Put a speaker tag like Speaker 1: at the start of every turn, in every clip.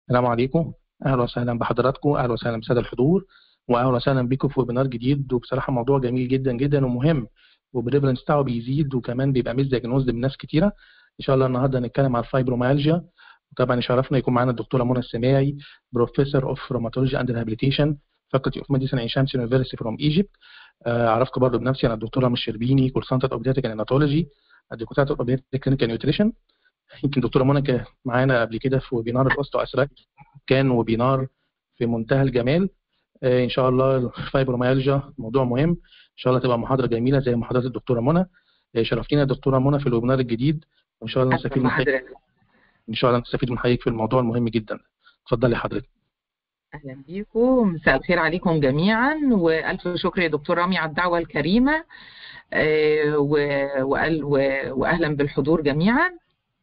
Speaker 1: السلام عليكم اهلا وسهلا بحضراتكم اهلا وسهلا بالساده الحضور واهلا وسهلا بكم في ويبينار جديد وبصراحه موضوع جميل جدا جدا ومهم والريفرنس بتاعه بيزيد وكمان بيبقى ميز دياجنوز بناس كتيره ان شاء الله النهارده هنتكلم على الفايبروميالجيا وطبعا يشرفنا يكون معانا الدكتوره منى السماعي بروفيسور اوف روماتولوجي اند ريهابيليتيشن فاكولتي اوف ميديسن عين شمس يونيفرستي فروم ايجيبت اعرفكم برضه بنفسي انا الدكتوره مش شربيني كورسانت اوبديتك اناتولوجي الدكتوراه اوبديتك كلينيكال نيوتريشن يمكن دكتوره منى كانت معانا قبل كده في ويبينار الاوستو اسراك كان ويبينار في منتهى الجمال ان شاء الله الفايبروميالجيا موضوع مهم ان شاء الله تبقى محاضره جميله زي محاضرات الدكتوره منى شرفتينا الدكتوره منى في الويبينار الجديد وان شاء الله نستفيد من حضرتك ان شاء الله نستفيد من حضرتك في الموضوع المهم جدا اتفضلي حضرتك
Speaker 2: اهلا بيكم مساء الخير عليكم جميعا والف شكر يا دكتور رامي على الدعوه الكريمه آه واهلا بالحضور جميعا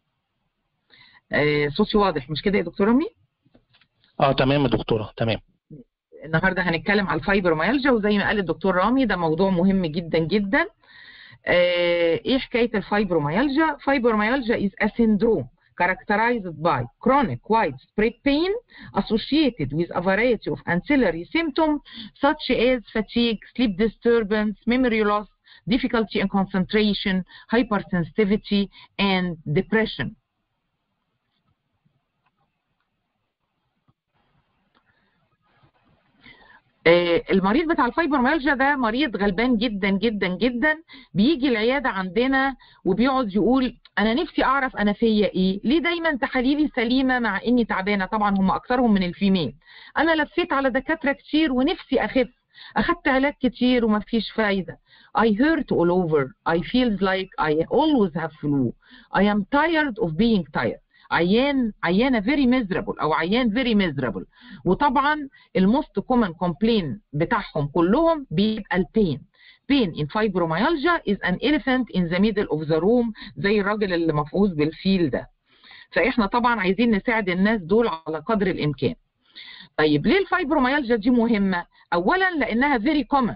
Speaker 2: آه صوتي واضح مش كده يا دكتور رامي
Speaker 1: اه تمام يا دكتوره تمام
Speaker 2: النهارده هنتكلم على الفايبروميالجيا وزي ما قال الدكتور رامي ده موضوع مهم جدا جدا آه ايه حكايه الفايبروميالجيا فايبروميالجيا is a syndrome characterized by chronic widespread pain associated with a variety of ancillary symptoms such as fatigue, sleep disturbance, memory loss, difficulty in concentration, hypersensitivity, and depression. المريض بتاع الفايبروميالجيا ده مريض غلبان جدا جدا جدا بيجي العياده عندنا وبيقعد يقول انا نفسي اعرف انا فيا ايه ليه دايما تحاليلي سليمه مع اني تعبانه طبعا هم اكثرهم من الفيميل انا لفيت على دكاتره كتير ونفسي اخف اخدت علاج كتير وما فيش فايده I hurt all over I feel like I always have flu I am tired of being tired عيان عيانه فيري ميزرابل او عيان فيري ميزرابل وطبعا الموست كومن كومبلين بتاعهم كلهم بيبقى البين pain in fibromyalgia is an elephant in the middle of the room زي الراجل اللي مفعوص بالفيل ده فاحنا طبعا عايزين نساعد الناس دول على قدر الامكان طيب ليه الفايبروميالجيا دي مهمه اولا لانها فيري كومن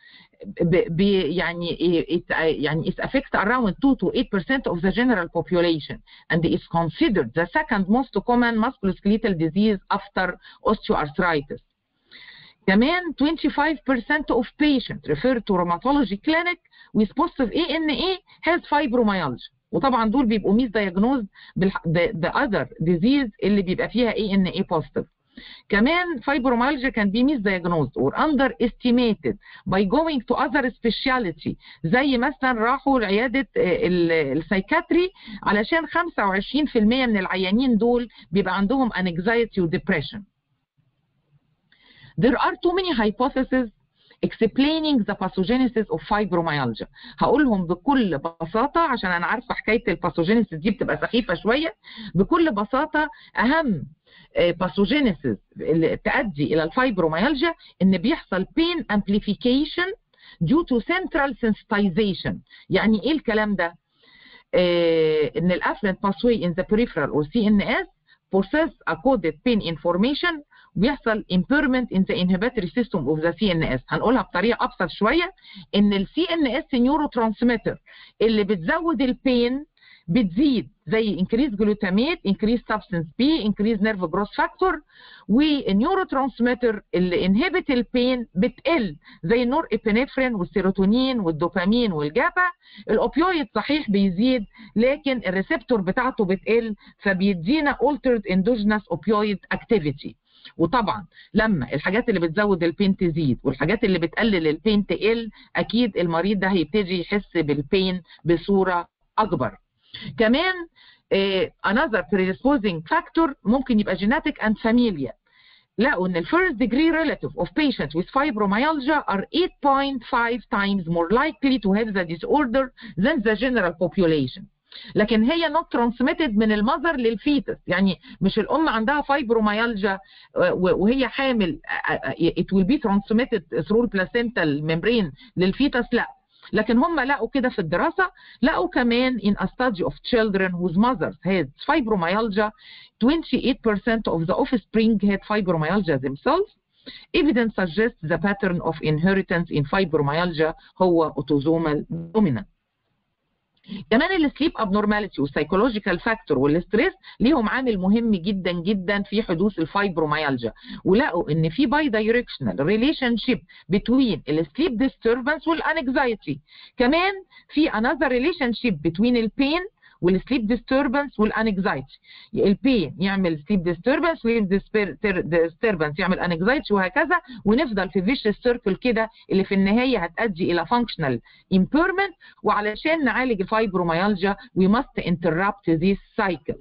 Speaker 2: يعني it, يعني it affects around 2 to 8% of the general population and is considered the second most common musculoskeletal disease after osteoarthritis. كمان 25% of patients referred to rheumatology clinic with positive ANA has fibromyalgia وطبعا دول بيبقوا ميس diagnosed the other disease اللي بيبقى فيها ANA positive. كمان fibromyalgia can be misdiagnosed or underestimated by going to other specialty زي مثلا راحوا لعيادة السايكاتري علشان 25% من العيانين دول بيبقى عندهم anxiety و depression. There are too many hypotheses explaining the pathogenesis of fibromyalgia هقولهم بكل بساطة عشان أنا عارفة حكاية الباثوجينيسيس دي بتبقى سخيفة شوية بكل بساطة أهم باثوجينيسيس اللي تؤدي الى الفايبروميالجيا ان بيحصل بين امبليفيكيشن due to central sensitization يعني ايه الكلام ده آه ان الافرنت pathway in the peripheral or CNS process a coded pain information بيحصل impairment in the inhibitory system of the CNS هنقولها بطريقه ابسط شويه ان ال CNS نيورو ترانسميتر اللي بتزود البين بتزيد زي increase glutamate increase substance B increase nerve growth factor والنيورو ترانسميتر اللي inhibit البين بتقل زي النور ابنفرين والسيروتونين والدوبامين والجابا الاوبيويد صحيح بيزيد لكن الريسبتور بتاعته بتقل فبيدينا altered endogenous opioid activity وطبعا لما الحاجات اللي بتزود البين تزيد والحاجات اللي بتقلل البين تقل اكيد المريض ده هيبتدي يحس بالبين بصوره اكبر كمان uh, another predisposing factor ممكن يبقى genetic and familial لقوا ان الفيرست degree relative of patients with fibromyalgia are 8.5 times more likely to have the disorder than the general population لكن هي not transmitted من المذر للفيتس يعني مش الام عندها فايبروميالجيا وهي حامل it will be transmitted through placental membrane للفيتس لا لكن هم لقوا كده في الدراسة لقوا كمان in a study of children whose mothers had fibromyalgia 28% of the offspring had fibromyalgia themselves evidence suggests the pattern of inheritance in fibromyalgia هو autosomal dominant كمان السليب ابنورماليتي والسايكولوجيكال فاكتور والستريس ليهم عامل مهم جدا جدا في حدوث الفايبروميالجيا ولقوا ان في باي دايركشنال ريليشن شيب بتوين السليب ديستربنس والانكزايتي كمان في انذر ريليشن شيب بتوين البين والسليب ديستربنس والانكزايتي البين يعمل سليب ديستربنس ديستربنس يعمل انكزايتي وهكذا ونفضل في فيش سيركل كده اللي في النهايه هتؤدي الى فانكشنال امبيرمنت وعلشان نعالج الفايبروميالجيا we must interrupt this cycle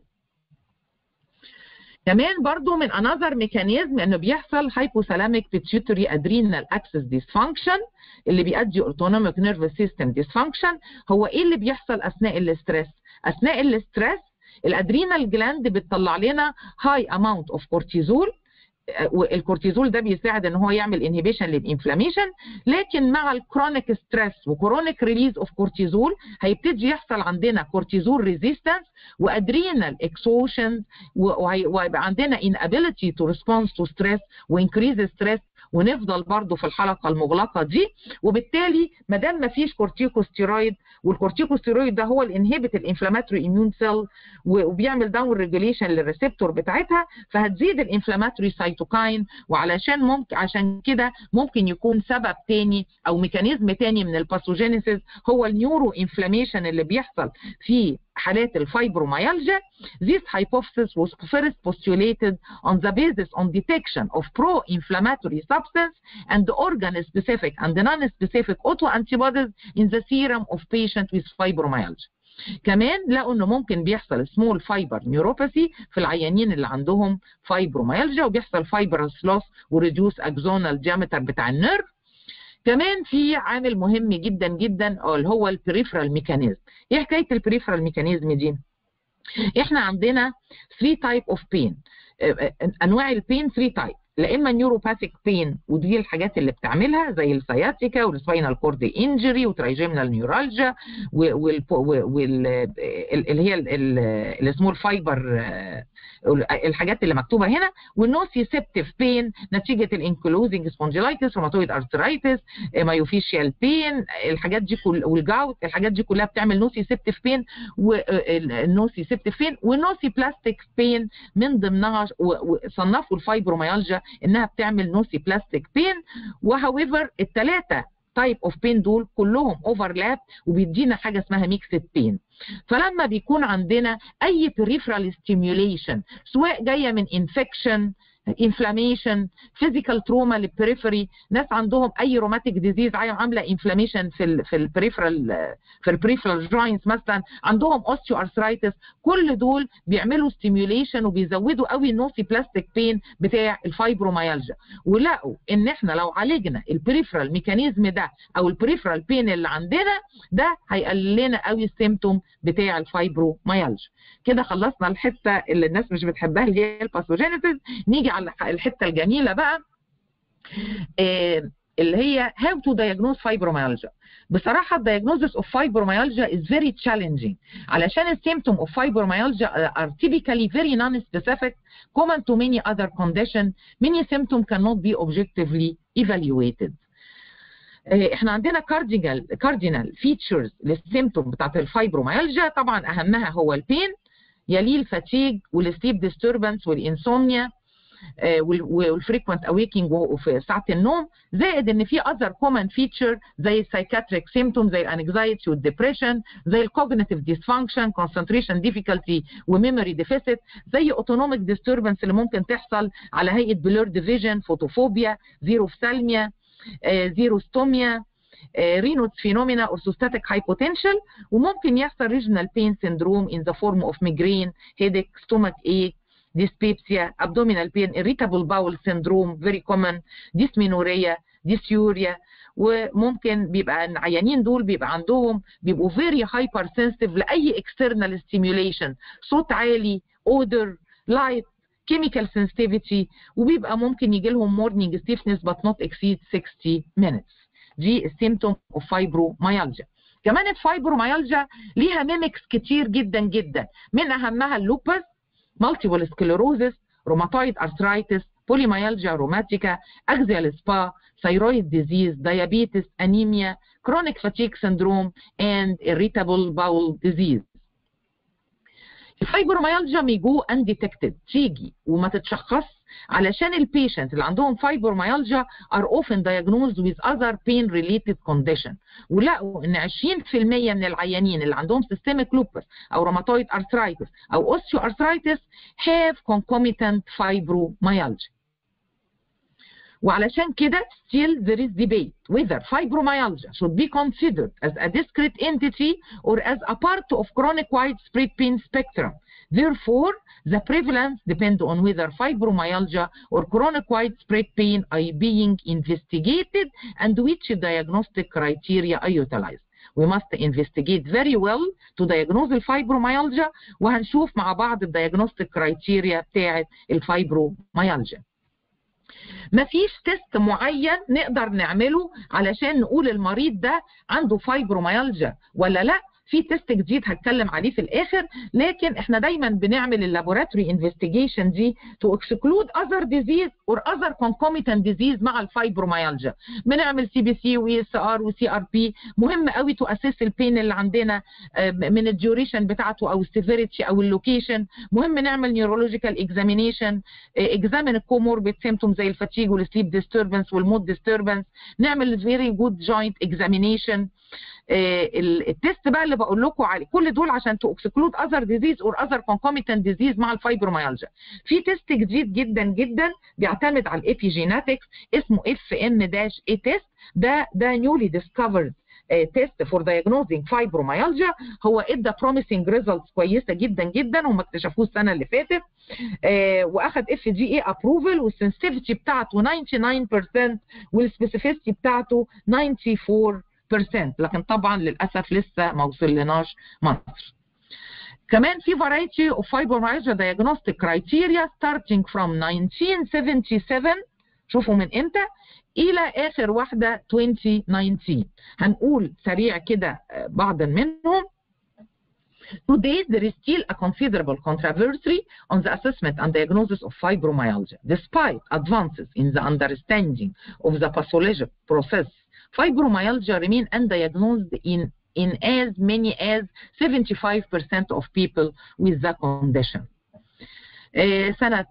Speaker 2: كمان برضو من another mechanism انه بيحصل hypothalamic pituitary adrenal axis dysfunction اللي بيؤدي autonomic nervous system dysfunction هو ايه اللي بيحصل اثناء الاسترس اثناء الاسترس الادرينال جلاند بتطلع لنا هاي اماونت اوف كورتيزول والكورتيزول ده بيساعد ان هو يعمل انهبيشن للانفلاميشن لكن مع الكرونيك ستريس وكرونيك ريليز اوف كورتيزول هيبتدي يحصل عندنا كورتيزول ريزيستنس وادرينال اكسوشن ويبقى عندنا inability to respond to stress وانكريز ستريس ونفضل برضو في الحلقه المغلقه دي وبالتالي ما دام ما فيش كورتيكوستيرويد والكورتيكوستيرويد ده هو الانهبت الانفلاماتوري اميون سيل وبيعمل داون ريجوليشن للريسبتور بتاعتها فهتزيد الانفلاماتوري سايتوكاين وعلشان ممكن عشان كده ممكن يكون سبب تاني او ميكانيزم تاني من الباثوجينيسيس هو النيورو انفلاميشن اللي بيحصل في حالات الفايبروميالجيا this hypothesis was first postulated on the basis on detection of pro-inflammatory substance and organ-specific and non-specific autoantibodies in the serum of patient with fibromyalgia. كمان لقوا انه ممكن بيحصل سمول فايبر نيوروباثي في العيانين اللي عندهم فايبروميالجيا وبيحصل فايبرس لوس وريديوس اكزونال جامتر بتاع النيرف كمان في عامل مهم جدا جدا اللي هو البريفرال ميكانيزم ايه حكايه البريفرال ميكانيزم دي احنا عندنا 3 تايب اوف بين انواع البين 3 تايب لا اما نيوروباثيك بين ودي الحاجات اللي بتعملها زي السياتيكا والسباينال كورد انجري وترايجيمنال نيورالجيا واللي هي السمول فايبر الحاجات اللي مكتوبه هنا والنوسيسبتيف بين نتيجه الانكلوزنج سبونجيلايتس روماتويد ارثرايتس مايوفيشيال بين الحاجات دي كل والجاوت الحاجات دي كلها بتعمل نوسيسبتيف بين والنوسيسبتيف بين والنوسي بلاستيك بين من ضمنها وصنفوا الفايبروميالجيا انها بتعمل نوسي بلاستيك بين وهاويفر الثلاثه تايب اوف بين دول كلهم اوفرلاب وبيدينا حاجه اسمها ميكسد بين فلما بيكون عندنا اي peripheral stimulation سواء جايه من انفكشن انفلاميشن فيزيكال تروما للبريفري ناس عندهم اي روماتيك ديزيز عامله انفلاميشن في ال في البريفرال في البريفرال جوينتس مثلا عندهم اوستيو ارثرايتس كل دول بيعملوا ستيميوليشن وبيزودوا قوي النوسي بلاستيك بين بتاع الفايبروميالجيا ولقوا ان احنا لو عالجنا البريفرال ميكانيزم ده او البريفرال بين اللي عندنا ده هيقلل لنا قوي السيمتوم بتاع الفايبروميالجيا كده خلصنا الحته اللي الناس مش بتحبها اللي هي الباثوجينيسيس نيجي على الحته الجميله بقى اللي هي how to diagnose fibromyalgia بصراحه الدياجنوزس اوف fibromyalgia is very challenging علشان السيمتوم اوف fibromyalgia are typically very non-specific common to many other conditions many symptoms cannot be objectively evaluated احنا عندنا كاردينال كاردينال فيتشرز للسيمتوم بتاعت الفايبروميالجيا طبعا اهمها هو البين يليه الفاتيج والسليب ديستربنس والانسومنيا والفريكوينت اويكينج في ساعه النوم زائد ان في اذر كومن فيتشر زي السايكاتريك سيمتوم زي الانكزايتي والديبريشن زي الكوجنيتيف ديسفانكشن كونسنتريشن ديفيكالتي وميموري ديفيسيت زي اوتونوميك ديستربنس اللي ممكن تحصل على هيئه بلورد فيجن فوتوفوبيا زيروفثالميا زيروستوميا رينوت فينومينا اورثوستاتيك هايبوتنشال وممكن يحصل ريجنال بين سيندروم ان ذا فورم اوف ميجرين هيديك ستومك ايك dyspepsia, abdominal pain, irritable bowel syndrome, very common, dysmenorrhea, dysuria وممكن بيبقى العيانين دول بيبقى عندهم بيبقوا very hypersensitive لأي external stimulation صوت عالي odor light chemical sensitivity وبيبقى ممكن يجي لهم morning stiffness but not exceed 60 minutes دي السيمتوم اوف fibromyalgia كمان الفايبروميالجيا ليها ميمكس كتير جدا جدا من اهمها اللوبس multiple sclerosis rheumatoid arthritis polymyalgia rheumatica axial spa thyroid disease diabetes anemia chronic fatigue syndrome and irritable bowel disease الفايبروميالجيا ميجو undetected تيجي وما تتشخص علشان البيشنت اللي عندهم فايبروميالجيا are often diagnosed with other pain related condition ولقوا ان 20% من العيانين اللي عندهم systemic lupus او rheumatoid arthritis او osteoarthritis have concomitant fibromyalgia وعلشان كده still there is debate whether fibromyalgia should be considered as a discrete entity or as a part of chronic widespread pain spectrum. Therefore, the prevalence depends on whether fibromyalgia or chronic widespread pain are being investigated and which diagnostic criteria are utilized. We must investigate very well to diagnose الفايبروميالجيا وهنشوف مع بعض الديagnostic criteria بتاعت الفايبروميالجيا. مفيش تيست معين نقدر نعمله علشان نقول المريض ده عنده فايبروميالجيا ولا لا في تيست جديد هتكلم عليه في الاخر لكن احنا دايما بنعمل اللابوراتوري انفستيجيشن دي تو اكسكلود اذر ديزيز اور اذر كونكوميتنت ديزيز مع الفايبروميالجيا بنعمل سي بي سي واي اس ار وسي ار بي مهم قوي تو اسيس البين اللي عندنا من الديوريشن بتاعته او السيفيريتي او اللوكيشن مهم نعمل نيورولوجيكال اكزامينيشن اكزامين الكوموربيد سيمتوم زي الفاتيج والسليب ديستربنس والمود ديستربنس نعمل فيري جود جوينت اكزامينيشن التست بقى اللي بقول لكم عليه كل دول عشان تو اكسكلود اذر ديزيز اور اذر كونكوميتنت ديزيز مع الفايبروميالجيا في تيست جديد جدا جدا بيعتمد على الابيجيناتكس اسمه اف ام داش اي تيست ده ده نيولي ديسكفرد تيست فور دايجنوزنج فايبروميالجيا هو ادى بروميسنج ريزلتس كويسه جدا جدا هم اكتشفوه السنه اللي فاتت آه واخد اف جي اي ابروفل والسنسيتيفيتي بتاعته 99% والسبيسيفيستي بتاعته 94 لكن طبعا للاسف لسه ما وصلناش مصر كمان في variety of fibromyalgia diagnostic criteria starting from 1977 شوفوا من امتى الى اخر واحده 2019 هنقول سريع كده بعض منهم Today, there is still a considerable controversy on the assessment and diagnosis of fibromyalgia. Despite advances in the understanding of the pathologic process, fibromyalgia remain undiagnosed in, in as many as 75% of people with the condition. سنة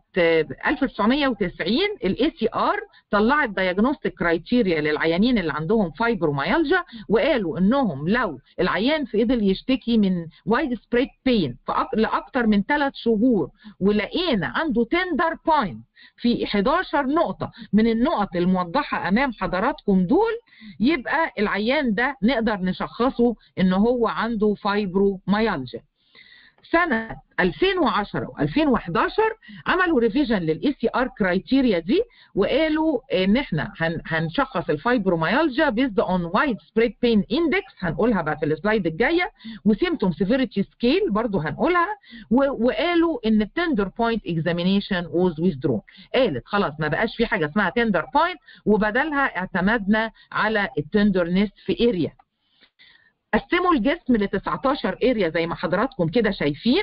Speaker 2: 1990 الاي سي ار طلعت دايجنوستيك كرايتيريا للعيانين اللي عندهم فايبروميالجيا وقالوا انهم لو العيان فضل يشتكي من وايد سبريد بين لاكثر من ثلاث شهور ولقينا عنده تندر بوينت في 11 نقطة من النقط الموضحة أمام حضراتكم دول يبقى العيان ده نقدر نشخصه إن هو عنده فايبروميالجيا. سنة 2010 و2011 عملوا ريفيجن للاي سي ار كرايتيريا دي وقالوا ان احنا هنشخص الفايبروميالجيا بيزد اون وايد سبريد بين اندكس هنقولها بقى في السلايد الجايه وسيمتوم سيفيريتي سكيل برضو هنقولها وقالوا ان التندر بوينت اكزامينيشن ووز ويزدرون قالت خلاص ما بقاش في حاجه اسمها تندر بوينت وبدلها اعتمدنا على التندرنس في اريا قسموا الجسم ل 19 اريا زي ما حضراتكم كده شايفين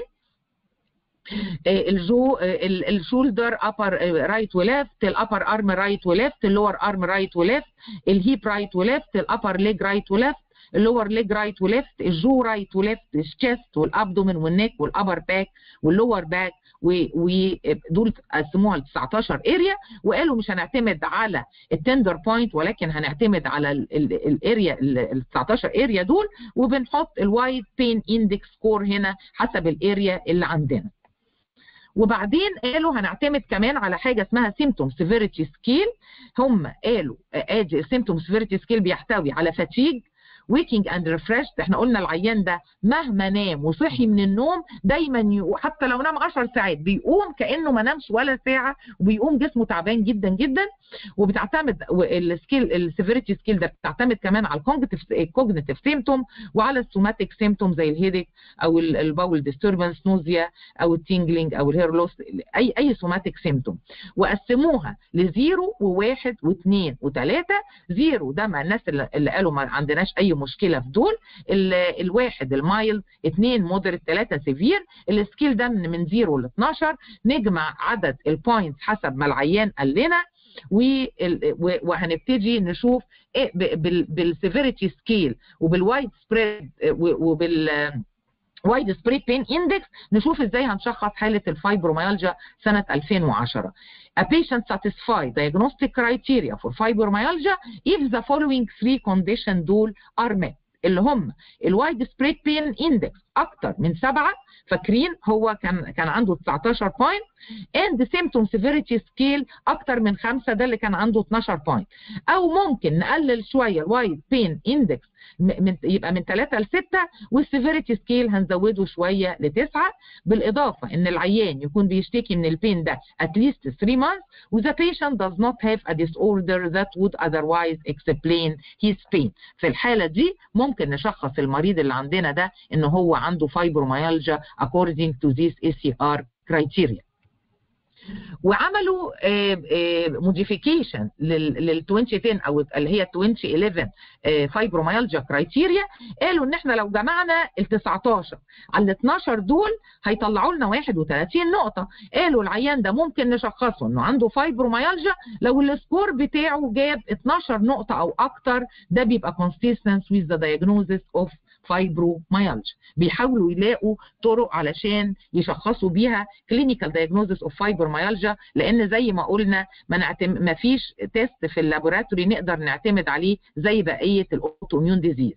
Speaker 2: الجو الشولدر ابر رايت وليفت الابر ارم رايت وليفت اللور ارم رايت وليفت الهيب رايت وليفت الابر ليج رايت وليفت اللور ليج رايت وليفت الجو رايت وليفت الشيست والابدومن والنيك والابر باك واللور باك ودول قسموها ل 19 اريا وقالوا مش هنعتمد على التندر بوينت ولكن هنعتمد على الاريا ال 19 اريا دول وبنحط الوايد بين اندكس سكور هنا حسب الاريا اللي عندنا وبعدين قالوا هنعتمد كمان على حاجه اسمها سيمتوم سيفيريتي سكيل هم قالوا ادي السيمتوم سيفيريتي سكيل بيحتوي على فاتيج ويكينج اند ريفريشد احنا قلنا العيان ده مهما نام وصحي من النوم دايما يقوم حتى لو نام 10 ساعات بيقوم كانه ما نامش ولا ساعه وبيقوم جسمه تعبان جدا جدا وبتعتمد السكيل السيفيريتي سكيل ده بتعتمد كمان على الكوجنيتيف الكوجنيتيف سيمتوم وعلى السوماتيك سيمتوم زي الهيديك او الباول ديستربنس نوزيا او التينجلينج او الهير لوس اي اي سوماتيك سيمتوم وقسموها لزيرو وواحد واثنين وثلاثه زيرو ده مع الناس اللي قالوا ما عندناش اي مشكله في دول الواحد المايلد اثنين مودريت ثلاثه سيفير السكيل ده من 0 ل 12 نجمع عدد البوينتس حسب ما العيان قال لنا وهنبتدي نشوف ايه بالسيفيريتي سكيل وبالوايد سبريد وبال وايد سبريد بين اندكس نشوف ازاي هنشخص حاله الفايبروميالجيا سنه 2010 A patient satisfy diagnostic criteria for fibromyalgia if the following three conditions دول are met اللي هم الوايد سبريد بين اندكس اكتر من سبعه فاكرين هو كان كان عنده 19 بوينت اند سيمتوم سيفيريتي سكيل اكتر من خمسه ده اللي كان عنده 12 بوينت او ممكن نقلل شويه الوايد بين اندكس من يبقى من 3 ل 6 والسيفيريتي سكيل هنزوده شويه لتسعه بالاضافه ان العيان يكون بيشتكي من البين ده at least 3 months وذا patient does not have a disorder that would otherwise explain his pain في الحاله دي ممكن نشخص المريض اللي عندنا ده ان هو عنده fibromyalgia according to this ACR criteria وعملوا موديفيكيشن لل 2010 او اللي هي 2011 فايبروميالجيا كرايتيريا قالوا ان احنا لو جمعنا ال 19 على ال 12 دول هيطلعوا لنا 31 نقطه قالوا العيان ده ممكن نشخصه انه عنده فايبروميالجيا لو السكور بتاعه جاب 12 نقطه او اكتر ده بيبقى consistent with the diagnosis of فايبروميالجيا بيحاولوا يلاقوا طرق علشان يشخصوا بيها كلينيكال دايجنوزس اوف فايبروميالجيا لان زي ما قلنا ما نعتم... ما فيش تيست في اللابوراتوري نقدر نعتمد عليه زي بقيه الاوتو اميون ديزيز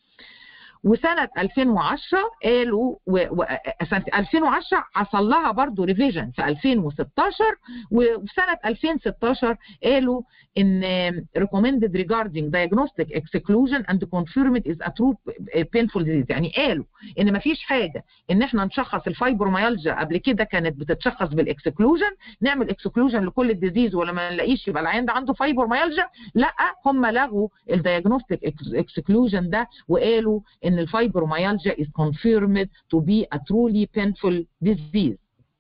Speaker 2: وسنة 2010 قالوا و... و... سنة 2010 حصل لها برضه ريفيجن في 2016 وفي سنة 2016 قالوا ان recommended regarding diagnostic exclusion and confirmed is a true painful disease يعني قالوا ان ما فيش حاجة ان احنا نشخص الفايبروميالجيا قبل كده كانت بتتشخص بالاكسكلوجن نعمل اكسكلوجن لكل الديزيز ولا ما نلاقيش يبقى العيان ده عنده فايبروميالجيا لا هم لغوا الديagnostic exclusion ده وقالوا ان الفايبروميالجيا is confirmed to be a truly painful disease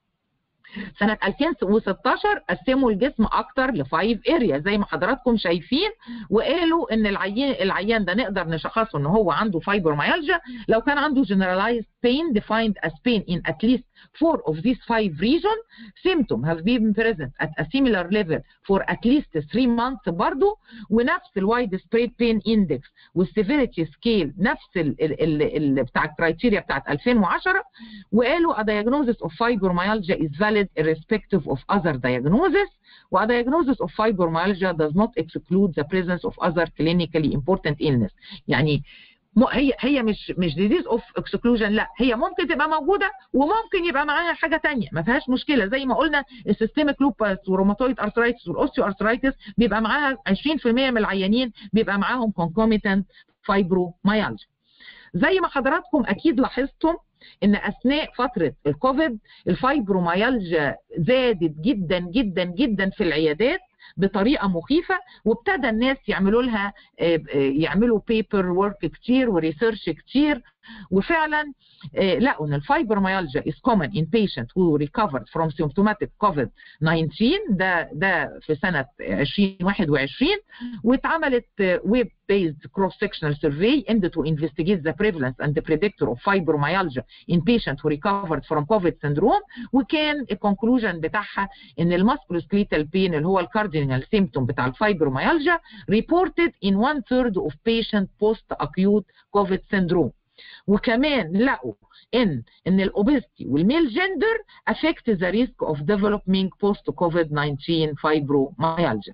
Speaker 2: سنة 2016 قسموا الجسم أكتر لفايف اريا زي ما حضراتكم شايفين وقالوا إن العيان العيان ده نقدر نشخصه إن هو عنده فايبروميالجيا لو كان عنده generalized pain defined as pain in at least four of these five regions symptom have been present at a similar level for at least three months برضه ونفس الوايد سبريد بين اندكس والسيفيريتي سكيل نفس ال ال ال بتاع الكرايتيريا بتاعت 2010 وقالوا a diagnosis of fibromyalgia is valid irrespective of other diagnosis و a diagnosis of fibromyalgia does not exclude the presence of other clinically important illness يعني هي هي مش مش ديزيز اوف اكسكلوجن لا هي ممكن تبقى موجوده وممكن يبقى معاها حاجه ثانيه ما فيهاش مشكله زي ما قلنا السيستميك لوباس والروماتويد ارثرايتس والاوستيو ارثرايتس بيبقى معاها 20% من العيانين بيبقى معاهم كونكوميتنت فايبروميالجيا زي ما حضراتكم اكيد لاحظتم ان اثناء فتره الكوفيد الفايبروميالجيا زادت جدا جدا جدا في العيادات بطريقه مخيفه وابتدى الناس يعملوا لها يعمللوا بيبر ورك كتير وريسيرش كتير وفعلا لقوا ان الفايبروميالجيا is common in patient who recovered from symptomatic COVID-19 ده ده في سنه 2021 واتعملت ويب based cross sectional survey aimed to investigate the prevalence and the predictor of fibromyalgia in patients who recovered from COVID syndrome وكان الكونكلوجن بتاعها ان الماسكولوسكليتال بين اللي هو الكاردينال سيمتوم بتاع الفايبروميالجيا reported in one third of patient post acute COVID syndrome وكمان لقوا ان ان الاوبستي والميل جندر affect the risk of developing post COVID-19 fibromyalgia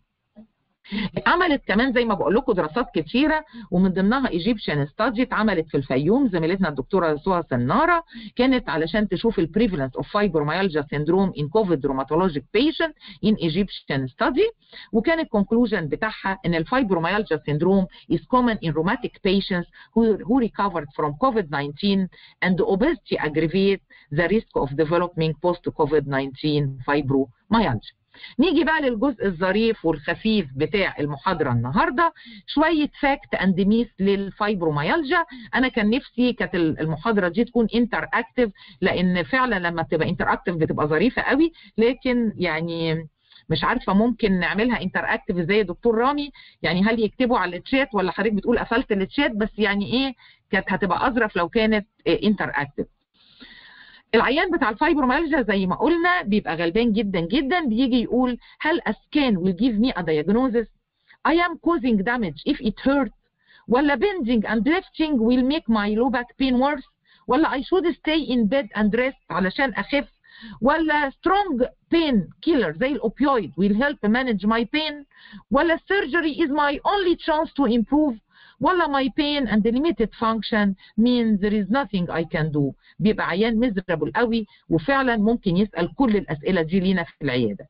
Speaker 2: اتعملت كمان زي ما بقول لكم دراسات كتيره ومن ضمنها ايجيبشن ستادي اتعملت في الفيوم زميلتنا الدكتوره سهى سناره كانت علشان تشوف البريفالنس اوف فايبروميالجيا سيندروم ان كوفيد روماتولوجيك بيشنت ان ايجيبشن ستادي وكان الكونكلوجن بتاعها ان الفايبروميالجيا سيندروم is common in rheumatic patients who, who recovered from COVID-19 and obesity aggravate the risk of developing post-COVID-19 fibromyalgia. نيجي بقى للجزء الظريف والخفيف بتاع المحاضرة النهاردة شوية فاكت اند ميث للفايبروميالجيا أنا كان نفسي كانت المحاضرة دي تكون انتر اكتف لأن فعلا لما بتبقى انتر اكتف بتبقى ظريفة قوي لكن يعني مش عارفه ممكن نعملها انتر اكتف زي يا دكتور رامي يعني هل يكتبوا على الشات ولا حضرتك بتقول قفلت الشات بس يعني ايه كانت هتبقى اظرف لو كانت انتر اكتف العيان بتاع الفايبروميالجيا زي ما قلنا بيبقى غلبان جدا جدا بيجي يقول هل a scan will give me a diagnosis I am causing damage if it hurts ولا bending and lifting will make my low back pain worse ولا I should stay in bed and rest علشان أخف ولا strong pain killer زي الأوبيويد will help manage my pain ولا surgery is my only chance to improve ولا my pain and limited function means there is nothing I can do بيبقى عيان miserable قوي وفعلا ممكن يسأل كل الأسئلة دي لينا في العيادة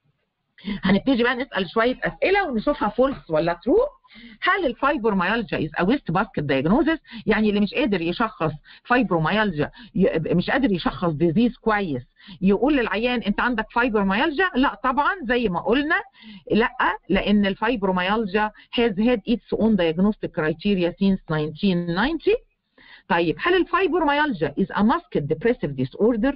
Speaker 2: هنبتدي بقى نسال شويه اسئله ونشوفها فولس ولا ترو هل الفايبروميالجيا از ويست باسكت دايجنوزس يعني اللي مش قادر يشخص فايبروميالجيا مش قادر يشخص ديزيز كويس يقول للعيان انت عندك فايبروميالجيا لا طبعا زي ما قلنا لا لان الفايبروميالجيا has had its own diagnostic criteria since 1990 طيب هل الفايبروميالجيا is a masked depressive disorder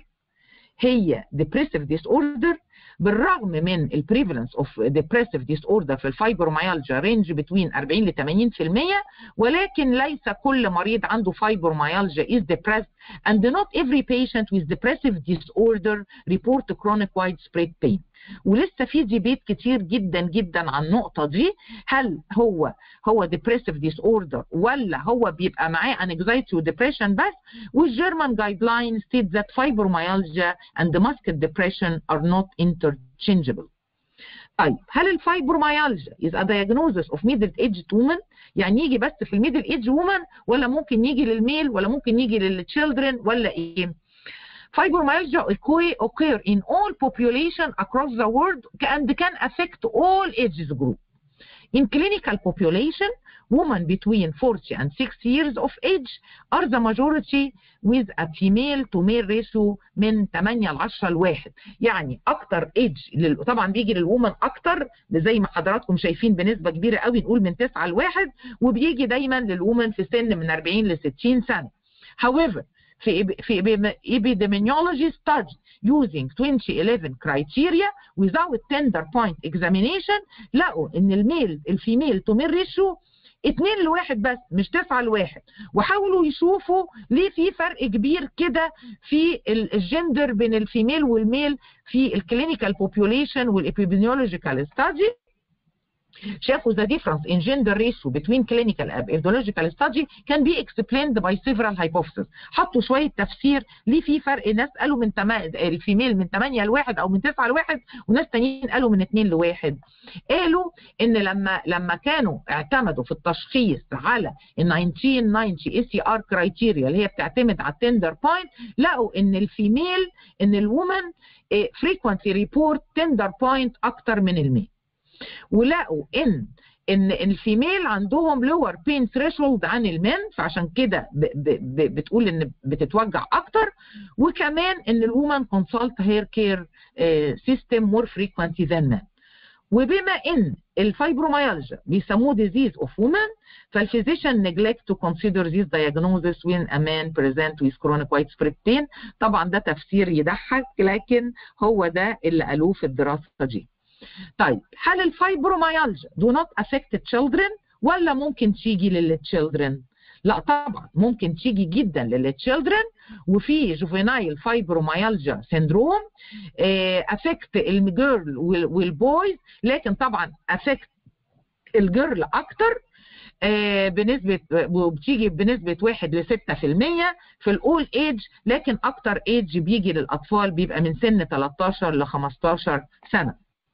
Speaker 2: هي depressive disorder بالرغم من ال prevalence of depressive disorder في الفايبروميالجيا رينج بين 40 ل 80% ولكن ليس كل مريض عنده فايبروميالجيا is depressed and not every patient with depressive disorder report chronic widespread pain ولسه في ديبيت كتير جدا جدا عن النقطة دي هل هو هو depressive disorder ولا هو بيبقى معاه anxiety و depression بس والجيرمان guideline states that fibromyalgia and masked depression are not interchangeable طيب هل الفايبروميالجيا is a diagnosis of middle aged woman يعني يجي بس في الميدل ايج وومن ولا ممكن يجي للميل ولا ممكن يجي للتشيلدرن ولا ايه Fibromyalgia occur in all population across the world and can affect all ages group. In clinical population, women between 40 and 60 years of age are the majority with a female to male ratio من 8 ل 10 لواحد يعني اكتر ايج طبعا بيجي للومن اكتر زي ما حضراتكم شايفين بنسبه كبيره قوي نقول من 9 لواحد وبيجي دايما للومن في سن من 40 ل 60 سنه. However, في في epidemiology study using 2011 criteria without tender point examination لقوا ان الميل الفيميل تو ميل ريشيو 2 لواحد بس مش 9 لواحد وحاولوا يشوفوا ليه في فرق كبير كده في الجندر بين الفيميل والميل في الكلينيكال population والابيديميولوجيكال ستادي شافوا the difference in gender ratio between clinical and epidemiological study can be explained by several hypotheses حطوا شوية تفسير ليه في فرق ناس قالوا من تم... الفيميل من 8 لواحد او من 9 لواحد وناس تانيين قالوا من 2 لواحد قالوا ان لما لما كانوا اعتمدوا في التشخيص على ال 1990 اي سي ار كرايتيريا اللي هي بتعتمد على التندر بوينت لقوا ان الفيميل ان الومن frequently report tender point اكتر من الميل ولقوا ان ان الفيميل عندهم لور بين ثريشولد عن المن فعشان كده بتقول ان بتتوجع اكتر وكمان ان الومن كونسلت هير كير سيستم مور فريكوينتلي ذان مان وبما ان الفايبروميالجيا بيسموه disease of women فالفيزيشن neglect to consider this diagnosis when a man present with chronic widespread pain طبعا ده تفسير يضحك لكن هو ده اللي قالوه في الدراسه دي طيب هل الفايبروميالجيا do not affect children ولا ممكن تيجي للتشيلدرن؟ لا طبعا ممكن تيجي جدا للتشيلدرن وفي جوفينايل فايبروميالجيا سيندروم افكت الجيرل والبويز لكن طبعا افكت الجيرل اكتر بنسبة وبتيجي بنسبة 1 ل 6% في الأول ايج لكن أكتر ايج بيجي للأطفال بيبقى من سن 13 ل 15 سنة.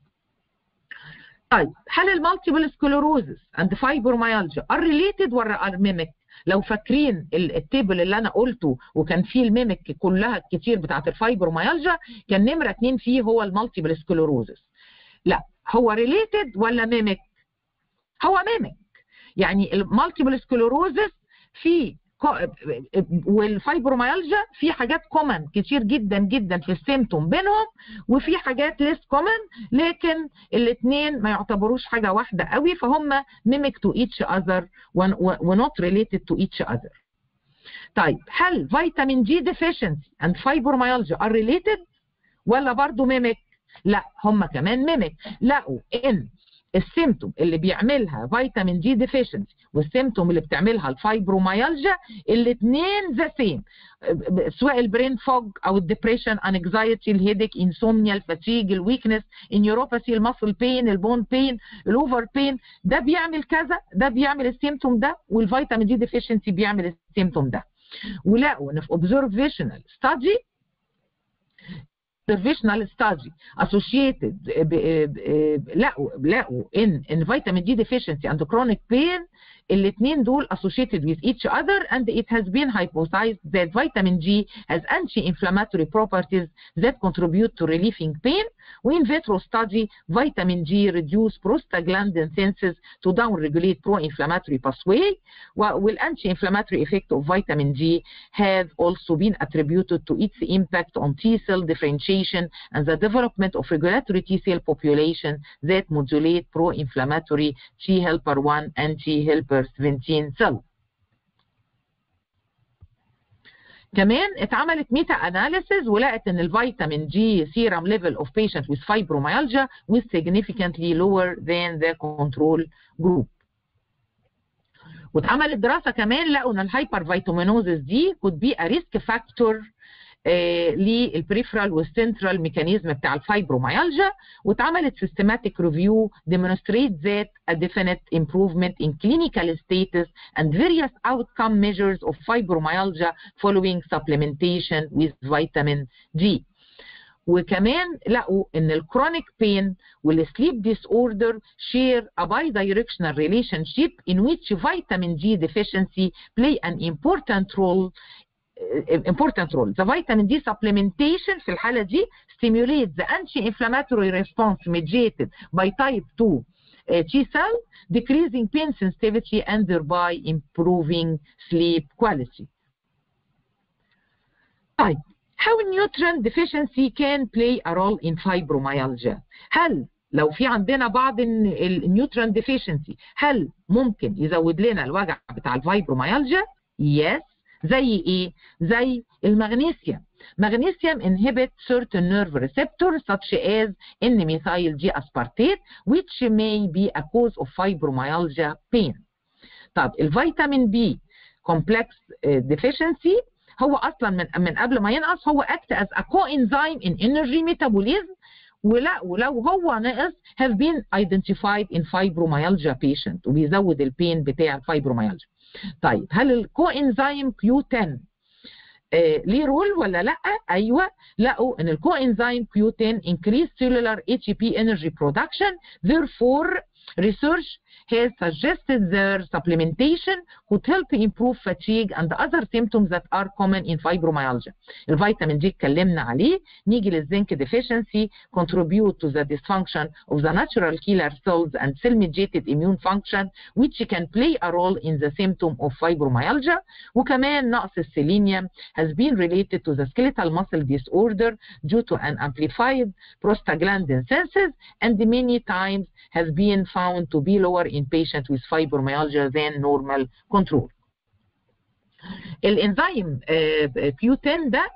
Speaker 2: طيب هل المالتيبل سكلوروزس اند فايبروميالجيا ار ريليتد ولا ار ميميك لو فاكرين التيبل اللي انا قلته وكان فيه الميميك كلها كتير بتاعت الفايبروميالجيا كان نمره اتنين فيه هو المالتيبل سكلوروزس لا هو ريليتد ولا ميميك هو ميميك يعني المالتيبل سكلوروزس في والفايبروميالجيا في حاجات كومن كتير جدا جدا في السيمتوم بينهم وفي حاجات ليس كومن لكن الاثنين ما يعتبروش حاجه واحده قوي فهم ميميك تو ايتش اذر ونوت ريليتد تو ايتش اذر طيب هل فيتامين جي ديفيشنسي اند فايبروميالجيا ار ريليتد ولا برضه ميميك لا هم كمان ميميك لقوا ان السيمتوم اللي بيعملها فيتامين دي ديفيشنسي والسيمتوم اللي بتعملها الفايبروميالجيا الاثنين ذا سيم سواء البرين فوج او الدبريشن انكزايتي الهيدك انسومنيا الفاتيج الويكنس النيوروباثي الماسل بين البون بين الاوفر بين ده بيعمل كذا ده بيعمل السيمتوم ده والفيتامين دي ديفيشنسي بيعمل السيمتوم ده ولقوا ان في observational study observational study associated لقوا لقوا ان ان vitamin D deficiency and chronic pain الاثنين دول associated with each other and it has been hypothesized that vitamin G has anti-inflammatory properties that contribute to relieving pain. وin vitro study vitamin G reduce prostaglandin senses to downregulate pro-inflammatory pathway والanti-inflammatory effect of vitamin G have also been attributed to its impact on T cell differentiation and the development of regulatory T cell population that modulate pro-inflammatory T helper 1 and T helper 17 cell. كمان اتعملت ميتا اناليسيز ولقت ان الفيتامين جي سيرم ليفل اوف patient with fibromyalgia was significantly lower than the control group. واتعملت دراسه كمان لقوا ان الهايبر فيتامينوزيس دي could be a risk factor للبريفرال والسنترال ميكانيزم بتاع الفايبروميالجيا واتعملت systematic review demonstrate that a definite improvement in clinical status and various outcome measures of fibromyalgia following supplementation with vitamin G. وكمان لقوا ان الكرونيك بين والسليب ديس اوردر share a bidirectional relationship in which vitamin G deficiency play an important role important role. The vitamin D supplementation في الحالة دي stimulates the anti-inflammatory response mediated by type 2 uh, T cell, decreasing pain sensitivity and thereby improving sleep quality. طيب how nutrient deficiency can play a role in fibromyalgia هل لو في عندنا بعض النيوترين ديفيشنسي هل ممكن يزود لنا الوجع بتاع الفايبروميالجيا؟ يس yes. زي ايه؟ زي المغنيسيوم. Magnesium inhibits certain nerve receptors such as N-methyl G-aspartate which may be a cause of fibromyalgia pain. طب الفيتامين بي complex deficiency هو اصلا من من قبل ما ينقص هو act as a coenzyme in energy metabolism ولا ولو هو نقص have been identified in fibromyalgia patient وبيزود البين بتاع الفايبروميالجيا. طيب هل الكو انزيم كيو 10 آه ليه رول ولا لا؟ ايوه لقوا ان الكو انزيم كيو 10 increase cellular ATP energy production therefore research has suggested their supplementation could help improve fatigue and other symptoms that are common in fibromyalgia. الفيتامين دي اتكلمنا عليه نيجي للزنك deficiency contribute to the dysfunction of the natural killer cells and cell mediated immune function which can play a role in the symptom of fibromyalgia وكمان نقص السيلينيوم has been related to the skeletal muscle disorder due to an amplified prostaglandin senses and many times has been found to be lower in patients with fibromyalgia than normal control. الانزيم Q10 ده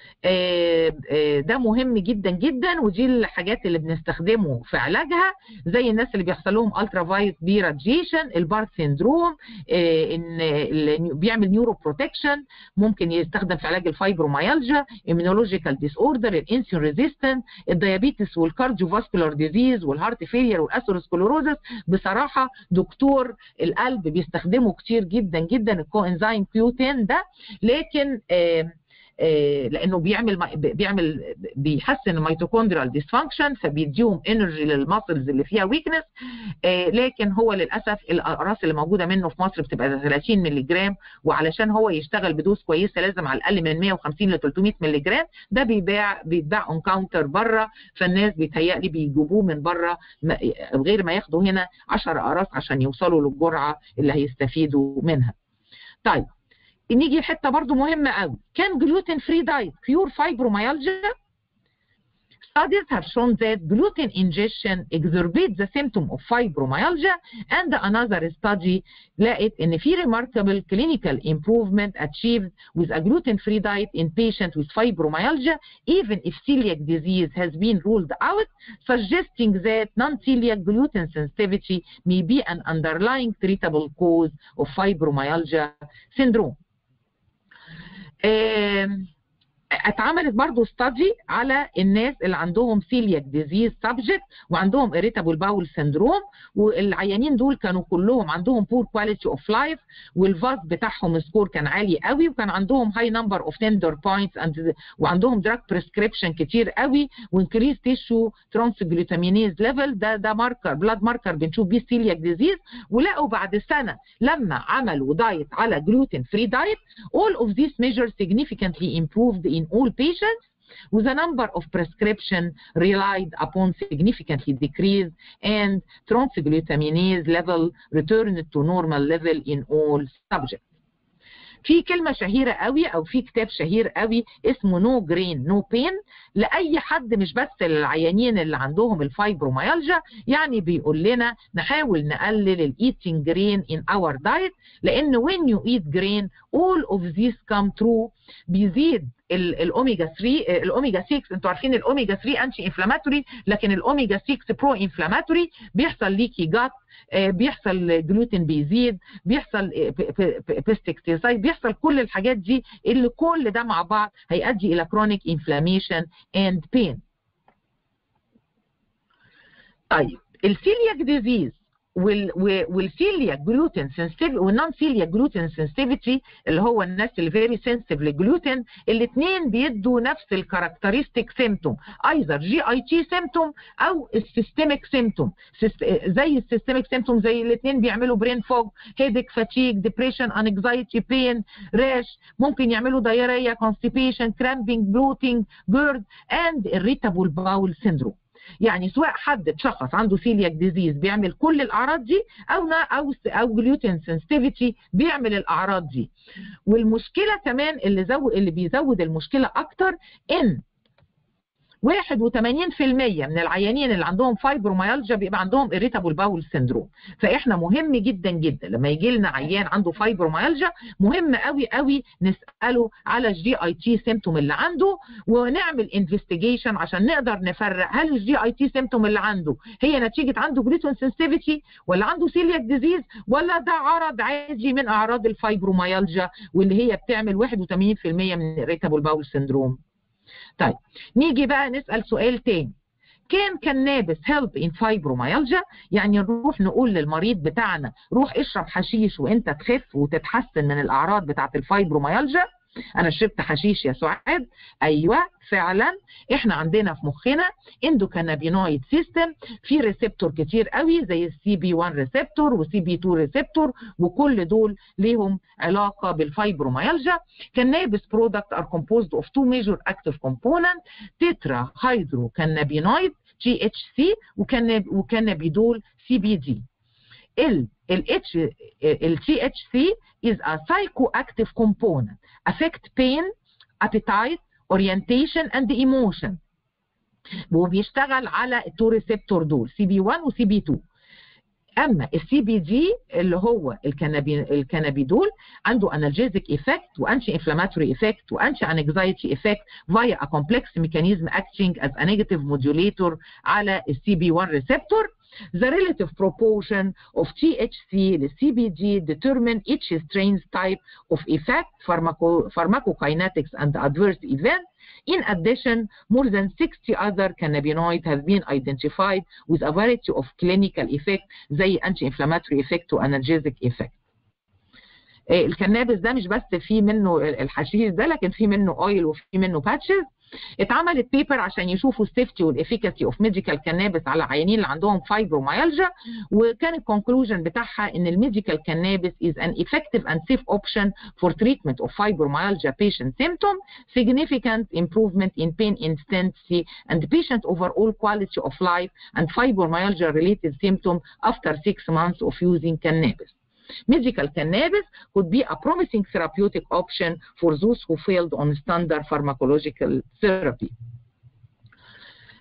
Speaker 2: ده مهم جدا جدا ودي الحاجات اللي بنستخدمه في علاجها زي الناس اللي بيحصل لهم الترا فايت بي راديشن البارت سيندروم ان بيعمل نيورو بروتكشن ممكن يستخدم في علاج الفايبروميالجيا immunological ديس اوردر الانسولين ريزيستنت الديابيتس والكارديو فاسكولار ديزيز والهارت فيلير والاثيروسكلوروزس بصراحه دكتور القلب بيستخدمه كتير جدا جدا الكو انزيم كيو 10 ده لكن آه لانه بيعمل بيعمل بيحسن الميتوكوندريال ديسفانكشن فبيديهم انرجي للماسلز اللي فيها ويكنس لكن هو للاسف الاقراص اللي موجوده منه في مصر بتبقى 30 مللي جرام وعلشان هو يشتغل بدوز كويسه لازم على الاقل من 150 ل 300 مللي جرام ده بيباع بيتباع اون كاونتر بره فالناس بيتهيألي بيجيبوه من بره غير ما ياخدوا هنا 10 اقراص عشان يوصلوا للجرعه اللي هيستفيدوا منها. طيب نيجي لحته برضو مهمه قوي كان جلوتين فري دايت كيور فايبروميالجيا Studies have shown that gluten ingestion exacerbates the symptom of fibromyalgia and another study لقت ان في remarkable clinical improvement achieved with a gluten-free diet in patients with fibromyalgia even if celiac disease has been ruled out suggesting that non-celiac gluten sensitivity may be an underlying treatable cause of fibromyalgia syndrome. Um, اتعملت برضو study على الناس اللي عندهم celiac disease subject وعندهم irritable bowel syndrome والعيانين دول كانوا كلهم عندهم poor quality of life والفاس بتاعهم سكور كان عالي قوي وكان عندهم high number of tender points and وعندهم drug prescription كتير قوي وانكريز tissue transglutaminase level ده ده ماركر بلاد ماركر بنشوف بيه celiac disease ولقوا بعد سنه لما عملوا دايت على gluten free diet all of these measures significantly improved in all patients with a number of prescription relied upon significantly decreased and transglutaminase level returned to normal level in all subjects. في كلمة شهيرة قوي أو في كتاب شهير قوي اسمه نو جرين نو بين لأي حد مش بس للعيانين اللي عندهم الفايبروميالجيا يعني بيقول لنا نحاول نقلل الايتنج جرين in our diet لأن when you eat grain all of these come true بيزيد الاوميجا 3 الاوميجا 6 انتوا عارفين الاوميجا 3 انتي انفلاماتوري لكن الاوميجا 6 برو انفلاماتوري بيحصل ليكي جات بيحصل جلوتين بيزيد بيحصل بيستكتيزايد بيحصل كل الحاجات دي اللي كل ده مع بعض هيؤدي الى كرونيك انفلاميشن اند بين طيب السيلياك ديزيز والسيليا جلوتين سنسيتيف والنون سيليا جلوتين سنسيتيفيتي اللي هو الناس اللي فيري سنسيتيف للجلوتين الاثنين بيدوا نفس الكاركترستيك سيمتوم ايذر جي اي تي سيمتوم او السيستميك سيمتوم زي السيستميك سيمتوم زي الاثنين بيعملوا برين فوج هيدك فاتيك ديبريشن انكزايتي بين راش ممكن يعملوا دايريا كونستيبيشن كرامبينج بلوتينج جيرد اند irritable باول سيندروم يعني سواء حد اتشخص عنده سيلياك ديزيز بيعمل كل الاعراض دي او او او جلوتين سنسيتيفيتي بيعمل الاعراض دي والمشكله كمان اللي زو اللي بيزود المشكله اكتر ان 81% من العيانين اللي عندهم فايبروميالجيا بيبقى عندهم irritable باول سيندروم فاحنا مهم جدا جدا لما يجي لنا عيان عنده فايبروميالجيا مهم قوي قوي نساله على الجي اي تي سيمتوم اللي عنده ونعمل انفستيجيشن عشان نقدر نفرق هل الجي اي تي سيمتوم اللي عنده هي نتيجه عنده جلوتين سنسيفيتي ولا عنده سيلياك ديزيز ولا ده عرض عادي من اعراض الفايبروميالجيا واللي هي بتعمل 81% من irritable باول سيندروم طيب نيجي بقى نسأل سؤال تاني كان كنابس هيلب ان فايبروميالجيا يعني نروح نقول للمريض بتاعنا روح اشرب حشيش وانت تخف وتتحسن من الاعراض بتاعت الفايبروميالجيا انا شربت حشيش يا سعاد ايوه فعلا احنا عندنا في مخنا اندوكانابينويد سيستم في ريسبتور كتير قوي زي السي بي 1 ريسبتور وسي بي 2 ريسبتور وكل دول ليهم علاقه بالفايبروميالجيا كانابis برودكت ار composed of two major active components تترا هيدرو كانابينويد جي اتش سي وكانابيدول سي بي دي ال ال H ال THC is a psychoactive component affect pain appetite orientation and emotion وبيشتغل على التو ريسبتور دول سي بي 1 وسي بي 2 اما السي بي دي اللي هو الكنابي الكنابيدول عنده انالجيزيك ايفكت وانشي انفلاماتوري ايفكت وانشي انكزايتي ايفكت فايا ا كومبلكس ميكانيزم اكتنج از ا نيجاتيف موديوليتور على السي بي 1 ريسبتور The relative proportion of THC to CBD determine each strain's type of effect, pharmaco pharmacokinetics, and adverse event. In addition, more than 60 other cannabinoids have been identified with a variety of clinical effects زي anti-inflammatory effect و analgesic effect. الكنابس ده مش بس في منه الحشيش ده لكن في منه اويل وفي منه باتشز اتعملت بيبر عشان يشوفوا السيفتي والافيكاسي اوف ميديكال كانابس على عيانين اللي عندهم فايبروميالجيا وكان الكونكلوجن بتاعها ان الميديكال كانابس is an effective and safe option for treatment of fibromyalgia patient symptom significant improvement in pain intensity and patient overall quality of life and fibromyalgia related symptom after six months of using cannabis Medical cannabis could be a promising therapeutic option for those who failed on standard pharmacological therapy.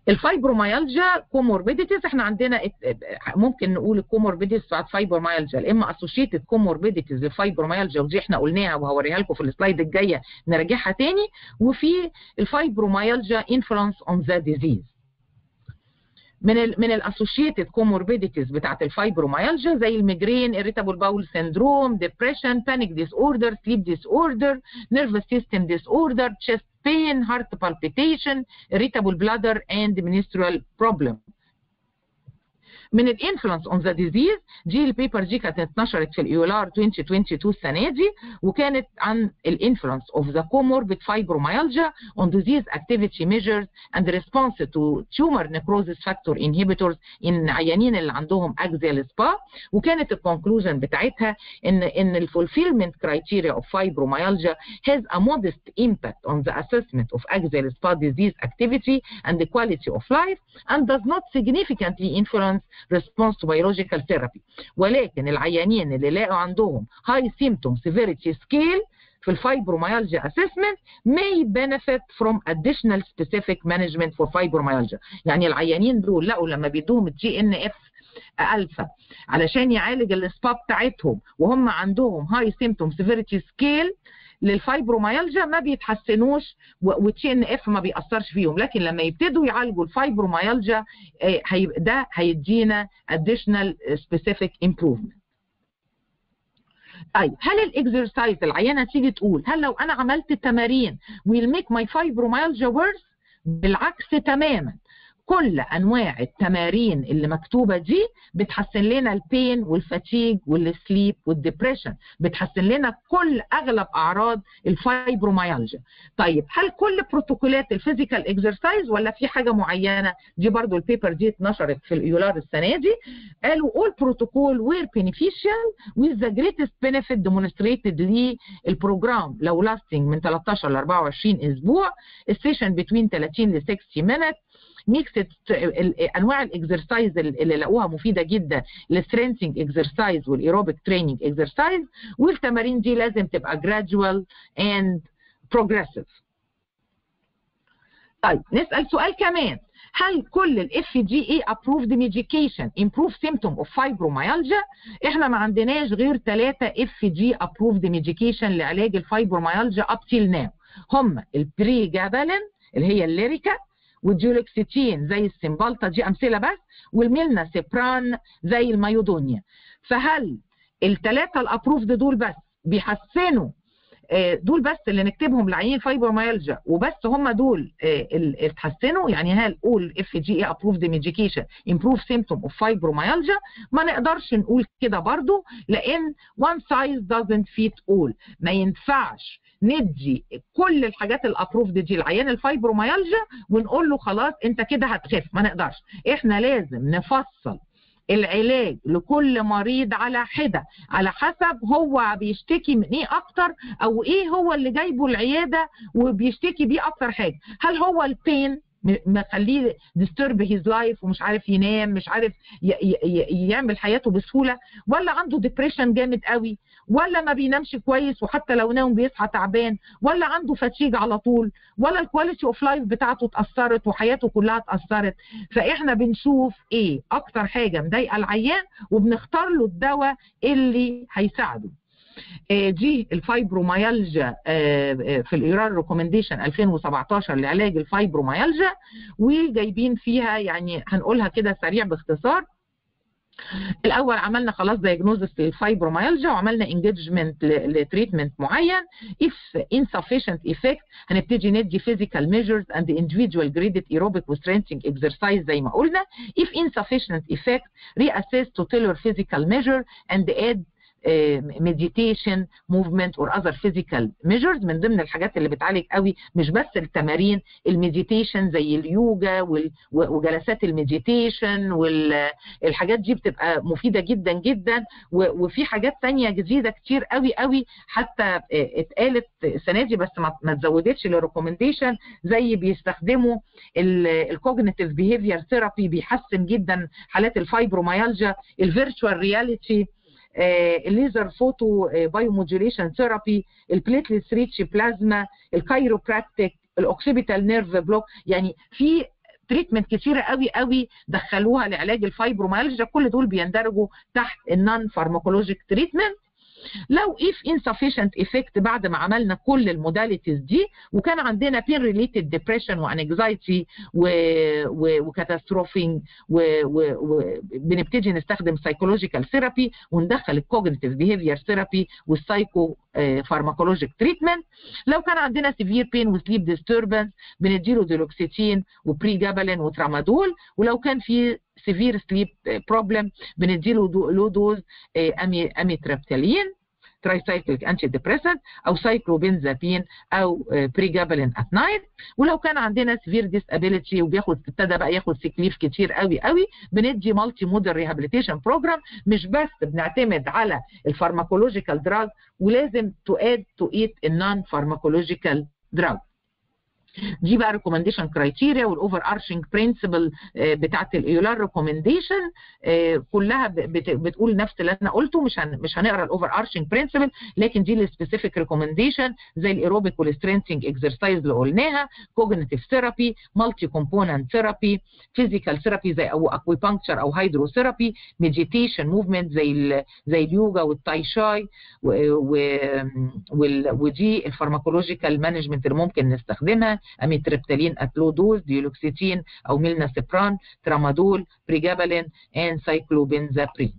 Speaker 2: الفايبروميالجيا كوموربيديتيز احنا عندنا ممكن نقول الكوموربيديتيز بتاعت فايبروميالجيا يا اما اسوشيتد كوموربيديتيز للفايبروميالجيا ودي احنا قلناها وهوريها لكم في السلايد الجايه نراجعها تاني وفي الفايبروميالجيا انفلونس اون ذا ديزيز من ال من الاسوشيتد كوموربيديتيز بتاعت الفايبروميالجيا زي الميجرين irritable bowel syndrome depression panic disorder sleep disorder nervous system disorder chest pain heart palpitation irritable bladder and menstrual problem من الانفلونس اون ذا ديزيز دي البيبر دي كانت اتنشرت في الايولار 2022 السنه دي وكانت عن الانفلونس اوف ذا comorbid fibromyalgia on disease activity measures and response to tumor necrosis factor inhibitors in عيانين اللي عندهم axial spa وكانت الكونكلوجن بتاعتها ان ان الفولفيلمنت criteria of fibromyalgia has a modest impact on the assessment of axial spa disease activity and the quality of life and does not significantly influence response to biological therapy ولكن العيانين اللي لقوا عندهم high symptom severity scale في الفايبروميالجيا assessment may benefit from additional specific management for fibromyalgia يعني العيانين دول لقوا لما بيدوهم الجي ان اف الفا علشان يعالج الاسبا بتاعتهم وهم عندهم هاي سيمتوم سيفيريتي سكيل للفايبروميالجيا ما بيتحسنوش والتي ان اف ما بيأثرش فيهم لكن لما يبتدوا يعالجوا الفايبروميالجيا ده هيدينا additional specific improvement طيب هل الاكسرسايز العيانه تيجي تقول هل لو انا عملت تمارين will make my fibromyalgia worse بالعكس تماما كل انواع التمارين اللي مكتوبه دي بتحسن لنا البين والفاتيج والسليب والدبريشن بتحسن لنا كل اغلب اعراض الفايبروميالجيا طيب هل كل بروتوكولات الفيزيكال اكسرسايز ولا في حاجه معينه دي برضو البيبر دي اتنشرت في الايولار السنه دي قالوا all protocol were beneficial with the greatest benefit demonstrated للبروجرام لو lasting من 13 ل 24 اسبوع السيشن بين 30 ل 60 minutes ميكسد انواع الاكسرسايز اللي لقوها مفيده جدا السترينثينج اكسرسايز والايروبيك تريننج اكسرسايز والتمارين دي لازم تبقى جرادوال اند بروجريسيف طيب نسال سؤال كمان هل كل الاف جي اي ابروفد ميديكيشن امبروف سيمتوم اوف فايبروميالجيا احنا ما عندناش غير ثلاثه اف جي ابروفد ميديكيشن لعلاج الفايبروميالجيا اب تيل ناو هم البري جابالين اللي هي الليريكا والديولكسيتين زي السمبالتا دي امثله بس والميلنا سيبران زي المايودونيا فهل الثلاثه الابروفد دول بس بيحسنوا دول بس اللي نكتبهم لعيين فايبروميالجيا وبس هم دول اللي اتحسنوا يعني هل قول اف جي اي ابروفد ميديكيشن امبروف سيمتوم اوف فايبروميالجيا ما نقدرش نقول كده برضو لان one size doesn't fit all ما ينفعش ندي كل الحاجات الابروفد دي لعيان الفايبروميالجيا ونقول له خلاص انت كده هتخف ما نقدرش احنا لازم نفصل العلاج لكل مريض على حده على حسب هو بيشتكي من ايه اكتر او ايه هو اللي جايبه العياده وبيشتكي بيه اكتر حاجه هل هو البين مخليه ديسترب هيز لايف ومش عارف ينام مش عارف يعمل حياته بسهوله ولا عنده ديبريشن جامد قوي ولا ما بينامش كويس وحتى لو نام بيصحى تعبان ولا عنده فاتيج على طول ولا الكواليتي اوف لايف بتاعته اتاثرت وحياته كلها اتاثرت فاحنا بنشوف ايه اكتر حاجه مضايقه العيان وبنختار له الدواء اللي هيساعده دي الفايبروميالجيا في الايرار ريكومنديشن 2017 لعلاج الفايبروميالجيا وجايبين فيها يعني هنقولها كده سريع باختصار الاول عملنا خلاص دايجنوزس للفايبروميالجيا وعملنا انجيجمنت لتريتمنت معين if insufficient effect هنبتدي ندي physical measures and individual graded aerobic strengthening exercise زي ما قلنا if insufficient effect reassess to tailor physical measure and add مديتيشن موفمنت اور اذر فيزيكال ميجرز من ضمن الحاجات اللي بتعالج قوي مش بس التمارين المديتيشن زي اليوجا وجلسات المديتيشن والحاجات دي بتبقى مفيده جدا جدا وفي حاجات تانية جديده كتير قوي قوي حتى اتقالت السنه دي بس ما تزودتش للريكومنديشن زي بيستخدموا الكوجنيتيف بيهيفير ثيرابي بيحسن جدا حالات الفايبروميالجيا الفيرتشوال رياليتي الليزر فوتو بايوموديوليشن ثيرابي البليتلس ريتش بلازما الكايروبراكتيك الاوكسيبيتال نيرف بلوك يعني في تريتمنت كتيره قوي قوي دخلوها لعلاج الفايبروميالجيا كل دول بيندرجوا تحت النون فارماكولوجيك تريتمنت لو if insufficient effect بعد ما عملنا كل الموداليتيز دي وكان عندنا pain related depression وانكزايتي وكاتاستروفينج وبنبتدي نستخدم psychological therapy وندخل الكوجنيتيف behavior therapy والسايكو فارماكولوجيك تريتمنت لو كان عندنا سيفير بين وسليب ديستربنس بنديله ديلوكسيتين وبري جابالين وترامادول ولو كان في سيفير سليب بروبلم بنديله لو دوز امي اميترابتالين ترايسايكليك انتي ديبريسنت او سايكلوبنزابين او بريجابالين ات نايت ولو كان عندنا سيفير ديسابيليتي وبياخد ابتدى بقى ياخد سيكليف كتير قوي قوي بندي مالتي موديل ريهابيليتيشن بروجرام مش بس بنعتمد على الفارماكولوجيكال دراج ولازم تو اد تو ايت النون فارماكولوجيكال دراج دي بقى ريكومنديشن كرايتيريا والاوفر ارشنج برنسبل بتاعت الايولار ريكومنديشن كلها بتقول نفس اللي انا قلته مش هن مش هنقرا الاوفر ارشنج برنسبل لكن دي السبيسيفيك ريكومنديشن زي الايروبيك والسترينثينج اكسرسايز اللي قلناها كوجنيتيف ثيرابي مالتي كومبوننت ثيرابي فيزيكال ثيرابي زي او اكويبانكتشر او هيدروثيرابي مديتيشن موفمنت زي زي اليوجا والتاي شاي ودي الفارماكولوجيكال مانجمنت اللي ممكن نستخدمها اميتريبتالين اتلو دوز ديولوكسيتين او ميلناسيبران ترامادول بريجابالين ان سايكلوبنزابرين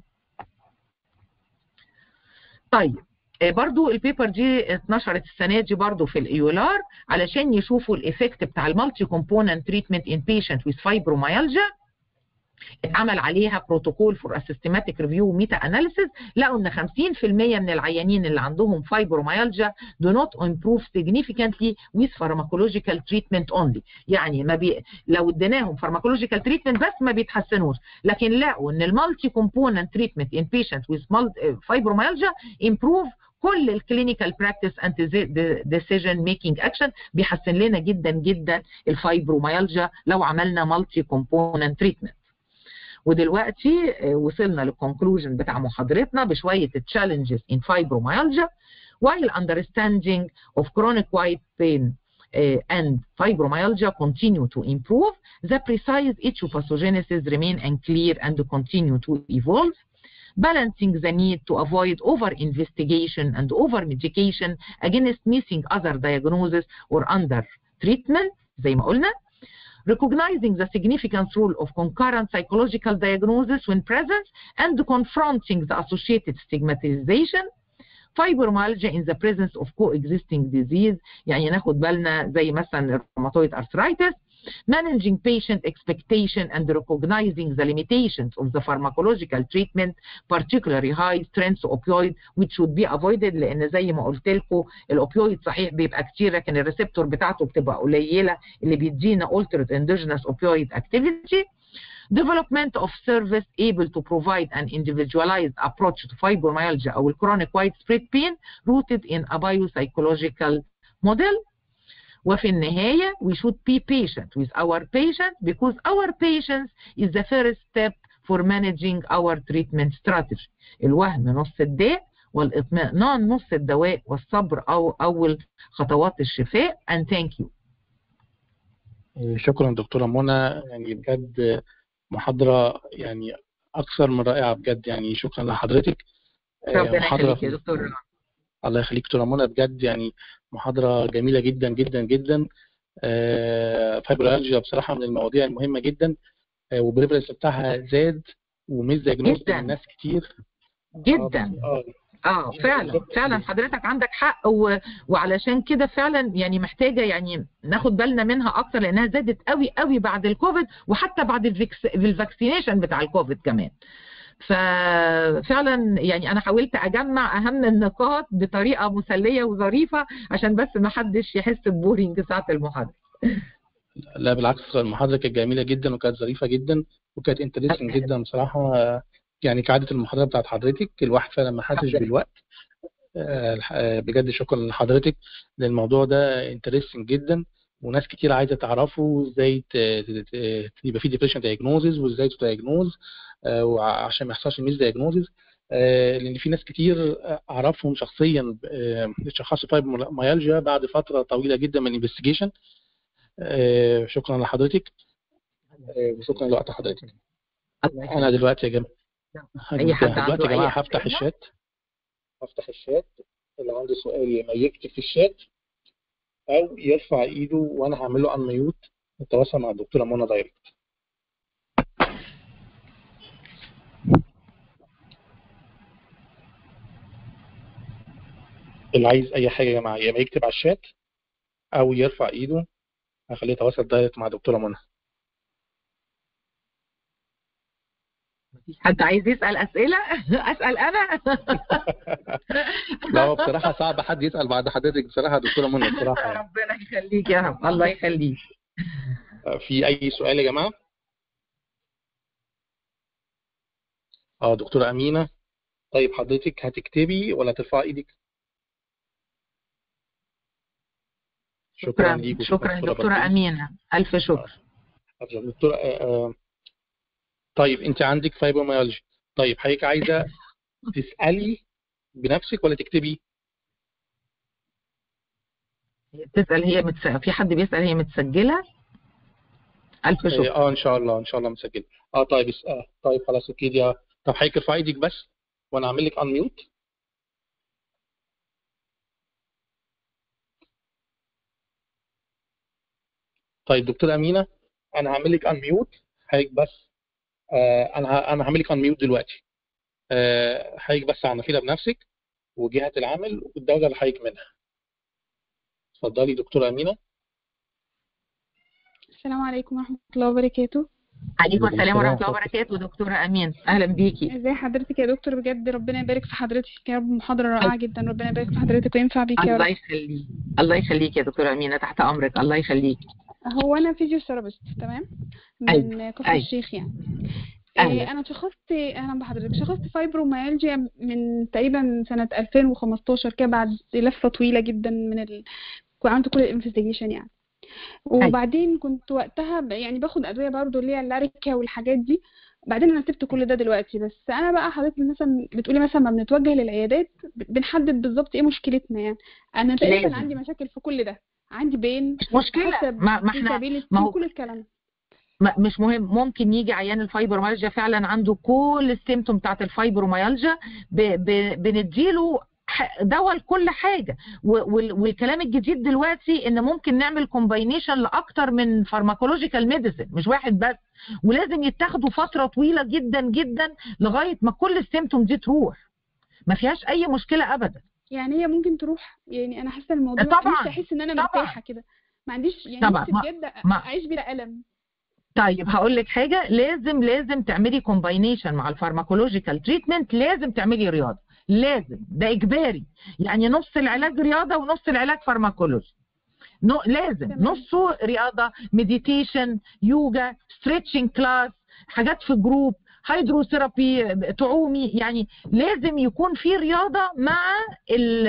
Speaker 2: طيب برضو البيبر دي اتنشرت السنه دي برضو في الايولار علشان يشوفوا الايفكت بتاع المالتي كومبوننت تريتمنت ان بيشنت ويز فايبروميالجيا اتعمل عليها بروتوكول فور سيستماتيك ريفيو ميتا اناليسيس لقوا ان 50% من العيانين اللي عندهم فايبروميالجيا do not improve significantly with pharmacological treatment only يعني ما بي... لو اديناهم pharmacological treatment بس ما بيتحسنوش لكن لقوا ان المالتي كومبوننت تريتمنت ان بيشنت with fibromyalgia improve كل الكلينيكال براكتس اند ديسيجن ميكينج اكشن بيحسن لنا جدا جدا الفايبروميالجيا لو عملنا مالتي كومبوننت تريتمنت ودلوقتي وصلنا للكونكلوجن بتاع محاضرتنا بشويه challenges in fibromyalgia while understanding of chronic white pain uh, and fibromyalgia continue to improve the precise etiopathogenesis remain unclear and continue to evolve balancing the need to avoid over investigation and over medication against missing other diagnosis or under treatment زي ما قلنا recognizing the significant role of concurrent psychological diagnosis when present and confronting the associated stigmatization fibromyalgia in the presence of coexisting disease يعني ناخد بالنا زي مثلا rheumatoid arthritis managing patient expectation and recognizing the limitations of the pharmacological treatment particularly high strength opioid which should be avoided لان زي ما قلت لكم الاوبيويد صحيح بيبقى كتير لكن الريسبتور بتاعته بتبقى قليله اللي بيدينا altered endogenous opioid activity development of service able to provide an individualized approach to fibromyalgia or chronic widespread pain rooted in a biopsychological model وفي النهاية we should be patient with our patient because our patience is the first step for managing our treatment strategy الوهم نص الداء والاطمئنان نص الدواء والصبر أو أول خطوات الشفاء and thank you
Speaker 1: شكرا دكتورة منى يعني بجد محاضرة يعني أكثر من رائعة بجد يعني شكرا لحضرتك
Speaker 2: ربنا يخليك يا دكتور
Speaker 1: الله يخليك دكتورة منى بجد يعني محاضرة جميلة جدا جدا جدا فايبرالجيا بصراحة من المواضيع المهمة جدا والبريفرنس بتاعها زاد ومش دايجنوز لناس كتير
Speaker 2: جدا اه اه فعلا فعلا حضرتك عندك حق و... وعلشان كده فعلا يعني محتاجه يعني ناخد بالنا منها اكتر لانها زادت قوي قوي بعد الكوفيد وحتى بعد الفيكس... الفاكسينيشن بتاع الكوفيد كمان ففعلا يعني انا حاولت اجمع اهم النقاط بطريقه مسليه وظريفه عشان بس ما حدش يحس ببورينج ساعه المحاضره
Speaker 1: لا بالعكس المحاضره كانت جميله جدا وكانت ظريفه جدا وكانت انترستنج جدا بصراحه يعني كعاده المحاضره بتاعت حضرتك الواحد فعلا ما حاسش بالوقت بجد شكرا لحضرتك للموضوع ده انترستنج جدا وناس كتير عايزه تعرفه ازاي يبقى في ديبريشن دايجنوزز وازاي تدايجنوز وعشان ما يحصلش ميس دايجنوزز لان في ناس كتير اعرفهم شخصيا شخصوا فايبروميالجيا بعد فتره طويله جدا من الانفستيجيشن شكرا لحضرتك آه، وشكرا لوقت حضرتك
Speaker 2: الله يخليك.
Speaker 1: انا دلوقتي يا جماعه
Speaker 2: أي حد
Speaker 1: دلوقتي
Speaker 2: عنده
Speaker 1: يا جماعه
Speaker 2: أي
Speaker 1: هفتح
Speaker 2: أسئلة؟
Speaker 1: الشات هفتح الشات اللي عنده سؤال يا اما يكتب في الشات او يرفع ايده وانا هعمل له انميوت نتواصل مع الدكتوره منى دايركت اللي عايز اي حاجه يا جماعه يا اما يكتب على الشات او يرفع ايده هخليه يتواصل دايركت مع الدكتوره منى
Speaker 2: مفيش حد عايز يسأل أسئلة أسأل أنا
Speaker 1: لا هو بصراحه صعب حد يسال بعد حضرتك بصراحه يا دكتوره منى بصراحه يعني.
Speaker 2: ربنا يخليك يا رب الله يخليك
Speaker 1: في اي سؤال يا جماعه اه دكتوره امينه طيب حضرتك هتكتبي ولا ترفعي ايدك
Speaker 2: شكرا
Speaker 1: ليك
Speaker 2: شكرا دكتورة أمينة ألف شكر
Speaker 1: أفضل. دكتورة آه، آه، طيب انت عندك فايبروميالجيا طيب حضرتك عايزه تسالي بنفسك ولا تكتبي
Speaker 2: بتسأل هي متس... في حد بيسأل هي متسجلة ألف شكر
Speaker 1: اه ان شاء الله ان شاء الله مسجل اه طيب اس- اه طيب خلاص اوكي دي آه. طب حضرتك ارفعي ايدك بس وانا اعمل لك انميوت طيب دكتورة أمينة أنا هعمل لك انميوت حضرتك بس آه أنا ه- أنا هعمل لك انميوت دلوقتي آه حضرتك بس عنفيها بنفسك وجهة العمل والدولة اللي حضرتك منها اتفضلي دكتورة أمينة
Speaker 3: السلام عليكم ورحمة الله وبركاته
Speaker 2: عليكم
Speaker 1: وعليكم
Speaker 2: السلام ورحمة
Speaker 1: السلام.
Speaker 2: الله وبركاته دكتورة أمين أهلا بيكي
Speaker 3: ازي حضرتك يا دكتور بجد ربنا يبارك في حضرتك يا رب محاضرة رائعة جدا ربنا يبارك في حضرتك وينفع بيك يا
Speaker 2: الله
Speaker 3: رب
Speaker 2: يخليك الله يخليك يا دكتورة أمينة تحت أمرك الله يخليك
Speaker 3: هو انا فيزيوثيرابيست تمام من كفر
Speaker 2: أيوة.
Speaker 3: الشيخ يعني
Speaker 2: أهلا.
Speaker 3: إيه، انا شخصت اهلا بحضرتك شخصت فايبروميالجيا من تقريبا سنة 2015 كده بعد لفة طويلة جدا من ال... عملت كل الانفستيجيشن يعني وبعدين كنت وقتها ب- يعني باخد ادويه برضو اللي هي اللاريكا والحاجات دي بعدين انا سبت كل ده دلوقتي بس انا بقى حضرتك مثلا بتقولي مثلا ما بنتوجه للعيادات ب- بنحدد بالظبط ايه مشكلتنا يعني انا تقريبا
Speaker 2: لازم.
Speaker 3: عندي مشاكل في كل ده عندي بين
Speaker 2: مش مشكلة
Speaker 3: حسب
Speaker 2: ما, ما احنا
Speaker 3: disability
Speaker 2: ما هو-
Speaker 3: وكل الكلام ده
Speaker 2: ما- مش مهم ممكن يجي عيان الفايبروميالجيا فعلا عنده كل السيمتوم بتاعت الفايبروميالجيا ب- ب- بنديله ح- دواء لكل حاجه و- وال- والكلام الجديد دلوقتي ان ممكن نعمل كومباينيشن لاكتر من فارماكولوجيكال ميديسن مش واحد بس ولازم يتاخدوا فتره طويله جدا جدا لغايه ما كل السيمتوم دي تروح ما فيهاش اي مشكله ابدا
Speaker 3: يعني هي ممكن تروح يعني انا حاسه الموضوع
Speaker 2: طبعاً،
Speaker 3: نفسي احس ان انا
Speaker 2: طبعاً.
Speaker 3: مرتاحه كده ما عنديش يعني
Speaker 2: طبعاً،
Speaker 3: نفسي
Speaker 2: ما-
Speaker 3: بجد
Speaker 2: ما-
Speaker 3: اعيش بلا الم
Speaker 2: طيب هقول لك حاجه لازم لازم تعملي كومباينيشن مع الفارماكولوجيكال تريتمنت لازم تعملي رياضه لازم ده اجباري يعني نص العلاج رياضه ونص العلاج فارماكولوجي نو لازم
Speaker 3: تمام.
Speaker 2: نصه رياضه مديتيشن يوجا ستريتشنج كلاس حاجات في جروب هيدروثيرابي تعومي يعني لازم يكون في رياضه مع ال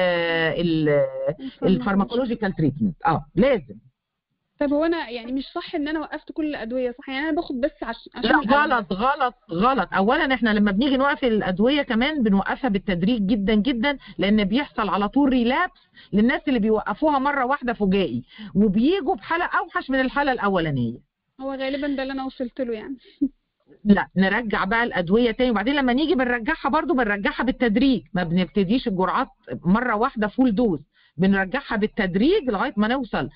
Speaker 2: ال الفارماكولوجيكال تريتمنت اه لازم
Speaker 3: طب هو انا يعني مش صح ان انا وقفت كل الادويه صح يعني انا باخد بس عش... عشان
Speaker 2: لا
Speaker 3: الألم.
Speaker 2: غلط غلط غلط اولا احنا لما بنيجي نوقف الادويه كمان بنوقفها بالتدريج جدا جدا لان بيحصل على طول ريلابس للناس اللي بيوقفوها مره واحده فجائي وبيجوا بحاله اوحش من الحاله الاولانيه
Speaker 3: هو غالبا ده اللي انا وصلت له يعني
Speaker 2: لا نرجع بقى الادويه تاني وبعدين لما نيجي بنرجعها برضو بنرجعها بالتدريج ما بنبتديش الجرعات مره واحده فول دوز بنرجعها بالتدريج لغايه ما نوصل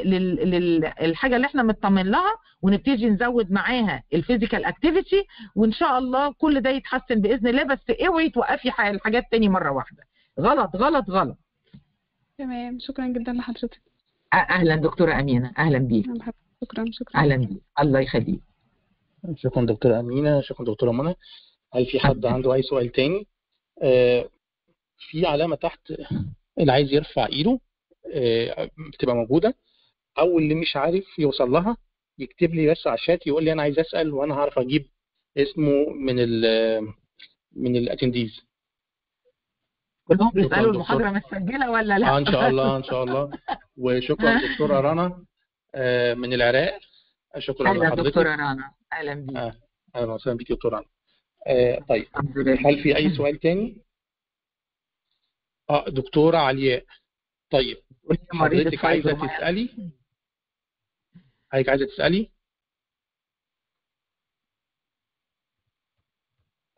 Speaker 2: للحاجه اللي احنا مطمن لها ونبتدي نزود معاها الفيزيكال اكتيفيتي وان شاء الله كل ده يتحسن باذن الله بس اوعي توقفي ح- الحاجات تاني مره واحده غلط غلط غلط
Speaker 3: تمام شكرا جدا لحضرتك
Speaker 2: أ- اهلا دكتوره امينه اهلا بيك
Speaker 3: أنا بحب- شكرا شكرا
Speaker 2: اهلا بيك الله يخليك
Speaker 1: شكرا دكتورة أمينة شكرا دكتورة منى هل في حد عنده أي سؤال تاني آه، في علامة تحت اللي عايز يرفع إيده آه، بتبقى موجودة أو اللي مش عارف يوصل لها يكتب لي بس على الشات يقول لي أنا عايز أسأل وأنا هعرف أجيب اسمه من ال من الاتنديز
Speaker 2: كلهم
Speaker 1: شكراً
Speaker 2: بيسالوا
Speaker 1: دكتور.
Speaker 2: المحاضره مسجله ولا لا
Speaker 1: آه ان شاء الله ان شاء الله وشكرا دكتوره رنا آه، من العراق شكرا
Speaker 2: اهلا
Speaker 1: لحضرتك
Speaker 2: دكتوره رنا اهلا بيك
Speaker 1: آه، اهلا وسهلا بيك دكتوره رنا آه، طيب
Speaker 2: الحمد لله
Speaker 1: هل في اي سؤال تاني اه دكتوره علياء طيب
Speaker 2: مريضة
Speaker 1: حضرتك عايزه
Speaker 2: فايبروميالجيا.
Speaker 1: تسالي حضرتك عايزه تسالي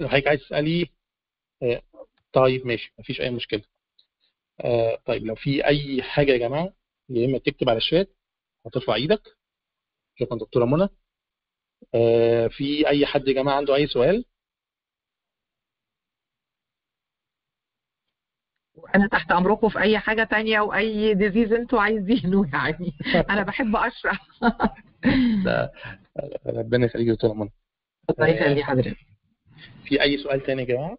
Speaker 1: لو حضرتك عايز تسالي آه، طيب ماشي مفيش اي مشكله آه، طيب لو في اي حاجه يا جماعه يا اما تكتب على الشات هترفع ايدك شكرا دكتوره منى آه، في اي حد يا جماعه عنده اي سؤال
Speaker 2: انا تحت امركم في اي حاجه تانية واي ديزيز انتوا عايزينه يعني انا بحب اشرح
Speaker 1: ده ربنا يخليك يا دكتوره منى
Speaker 2: الله يخلي حضرتك
Speaker 1: في اي سؤال تاني يا جماعه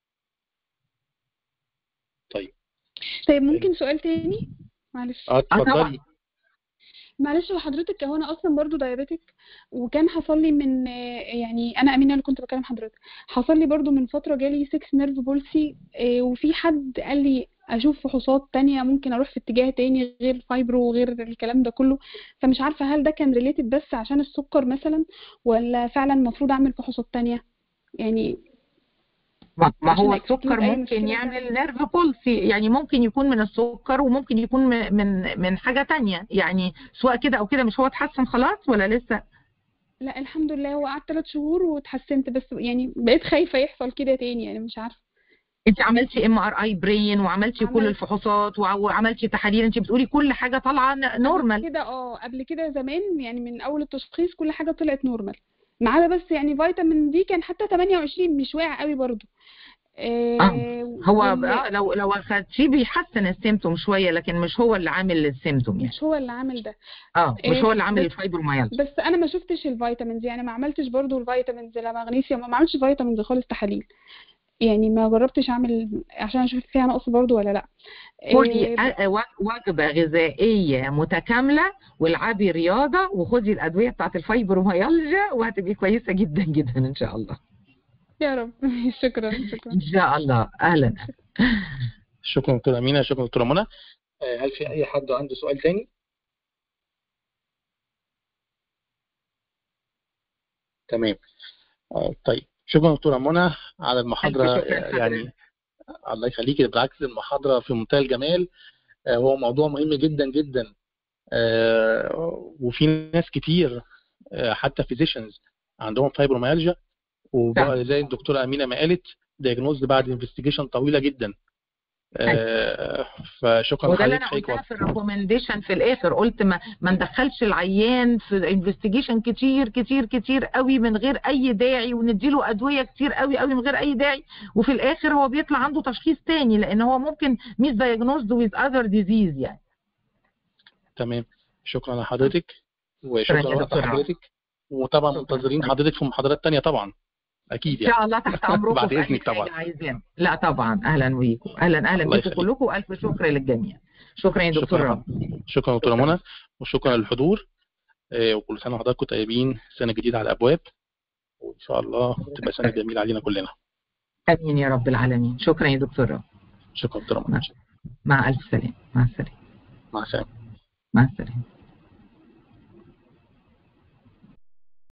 Speaker 1: طيب
Speaker 3: طيب ممكن سؤال تاني معلش
Speaker 1: اه
Speaker 2: طبعاً.
Speaker 1: اتفضلي
Speaker 3: معلش هو حضرتك هو انا اصلا برضو دايابيتك وكان حصل لي من آه، يعني انا امينه اللي كنت بكلم حضرتك حصل لي برضو من فتره جالي 6 نيرف بولسي وفي حد قال لي اشوف فحوصات تانية ممكن اروح في اتجاه تاني غير فايبرو وغير الكلام ده كله فمش عارفه هل ده كان ريليتد بس عشان السكر مثلا ولا فعلا المفروض اعمل فحوصات تانية يعني
Speaker 2: ما ما
Speaker 3: عشان
Speaker 2: هو
Speaker 3: أكيد
Speaker 2: السكر
Speaker 3: أي
Speaker 2: ممكن
Speaker 3: مشكلة
Speaker 2: يعمل نيرف بولسي يعني ممكن يكون من السكر وممكن يكون من من من حاجه تانية يعني سواء كده او كده مش هو اتحسن خلاص ولا لسه
Speaker 3: لا الحمد لله هو قعد ثلاث شهور واتحسنت بس يعني بقيت خايفه يحصل كده تاني يعني مش عارفه
Speaker 2: انت عملتي ام ار اي برين وعملتي كل
Speaker 3: عملت.
Speaker 2: الفحوصات وع- وعملتي تحاليل انت بتقولي كل حاجه طالعه ن- نورمال
Speaker 3: كده اه قبل كده زمان يعني من اول التشخيص كل حاجه طلعت نورمال ما عدا بس يعني فيتامين دي كان حتى 28 مش واقع قوي برضو آه
Speaker 2: هو
Speaker 3: وال-
Speaker 2: بقى لو لو اخدتيه بيحسن السيمتوم شويه لكن مش هو اللي عامل السيمتوم يعني
Speaker 3: مش هو اللي عامل ده
Speaker 2: اه مش
Speaker 3: إيه،
Speaker 2: هو اللي عامل
Speaker 3: بس-
Speaker 2: الفايبروميالجيا
Speaker 3: بس انا ما شفتش الفيتامينز يعني ما عملتش برضو الفيتامينز لا مغنيسيوم ما عملتش فيتامينز خالص تحاليل يعني ما جربتش اعمل عشان اشوف فيها نقص برضو ولا لا
Speaker 2: خدي
Speaker 3: آه،
Speaker 2: أ- و- وجبه غذائيه متكامله والعبي رياضه وخدي الادويه بتاعت الفايبروميالجيا وهتبقي كويسه جدا جدا ان شاء الله
Speaker 3: يا رب شكرا شكرا
Speaker 2: ان شاء الله اهلا
Speaker 1: شكرا دكتوره امينه شكرا دكتوره منى آه، هل في اي حد عنده سؤال تاني تمام آه، طيب شكرا دكتوره منى على المحاضره
Speaker 2: ألف شكر
Speaker 1: آه، يعني الله يخليكي بالعكس المحاضره في منتهى الجمال آه، هو موضوع مهم جدا جدا آه، وفي ناس كتير آه، حتى فيزيشنز عندهم فايبروميالجيا وبقى زي الدكتوره امينه ما قالت دايجنوز بعد انفستيجيشن طويله جدا آه، فشكرا
Speaker 2: وده اللي انا
Speaker 1: لحضرتك
Speaker 2: قلتها في الريكومنديشن في الاخر قلت ما ما ندخلش العيان في انفستيجيشن كتير كتير كتير قوي من غير اي داعي ونديله ادويه كتير قوي قوي من غير اي داعي وفي الاخر هو بيطلع عنده تشخيص تاني لان هو ممكن ميس دايجنوزد ويز اذر ديزيز يعني
Speaker 1: تمام شكرا لحضرتك
Speaker 2: شكراً
Speaker 1: وشكرا
Speaker 2: يا
Speaker 1: لوقت
Speaker 2: دكتور عمرو.
Speaker 1: حضرتك وطبعا
Speaker 2: شكراً.
Speaker 1: منتظرين حضرتك في محاضرات تانية طبعا اكيد
Speaker 2: ان
Speaker 1: يعني
Speaker 2: شاء الله تحت امركم
Speaker 1: بعد
Speaker 2: في اي
Speaker 1: إذنك طبعاً.
Speaker 2: حاجه عايزين لا طبعا اهلا بيكم اهلا اهلا
Speaker 1: الله
Speaker 2: بيكم
Speaker 1: يخليك.
Speaker 2: كلكم والف شكر للجميع شكرا يا دكتور
Speaker 1: شكرا
Speaker 2: رب
Speaker 1: شكرا دكتوره منى وشكرا للحضور آه، وكل سنه وحضراتكم طيبين سنه جديده على الابواب وان شاء الله تبقى سنه جميله علينا كلنا
Speaker 2: امين يا رب العالمين شكرا يا دكتور رب
Speaker 1: شكرا دكتوره منى
Speaker 2: مع الف سلامه مع السلامه
Speaker 1: مع السلامه
Speaker 2: مع السلامه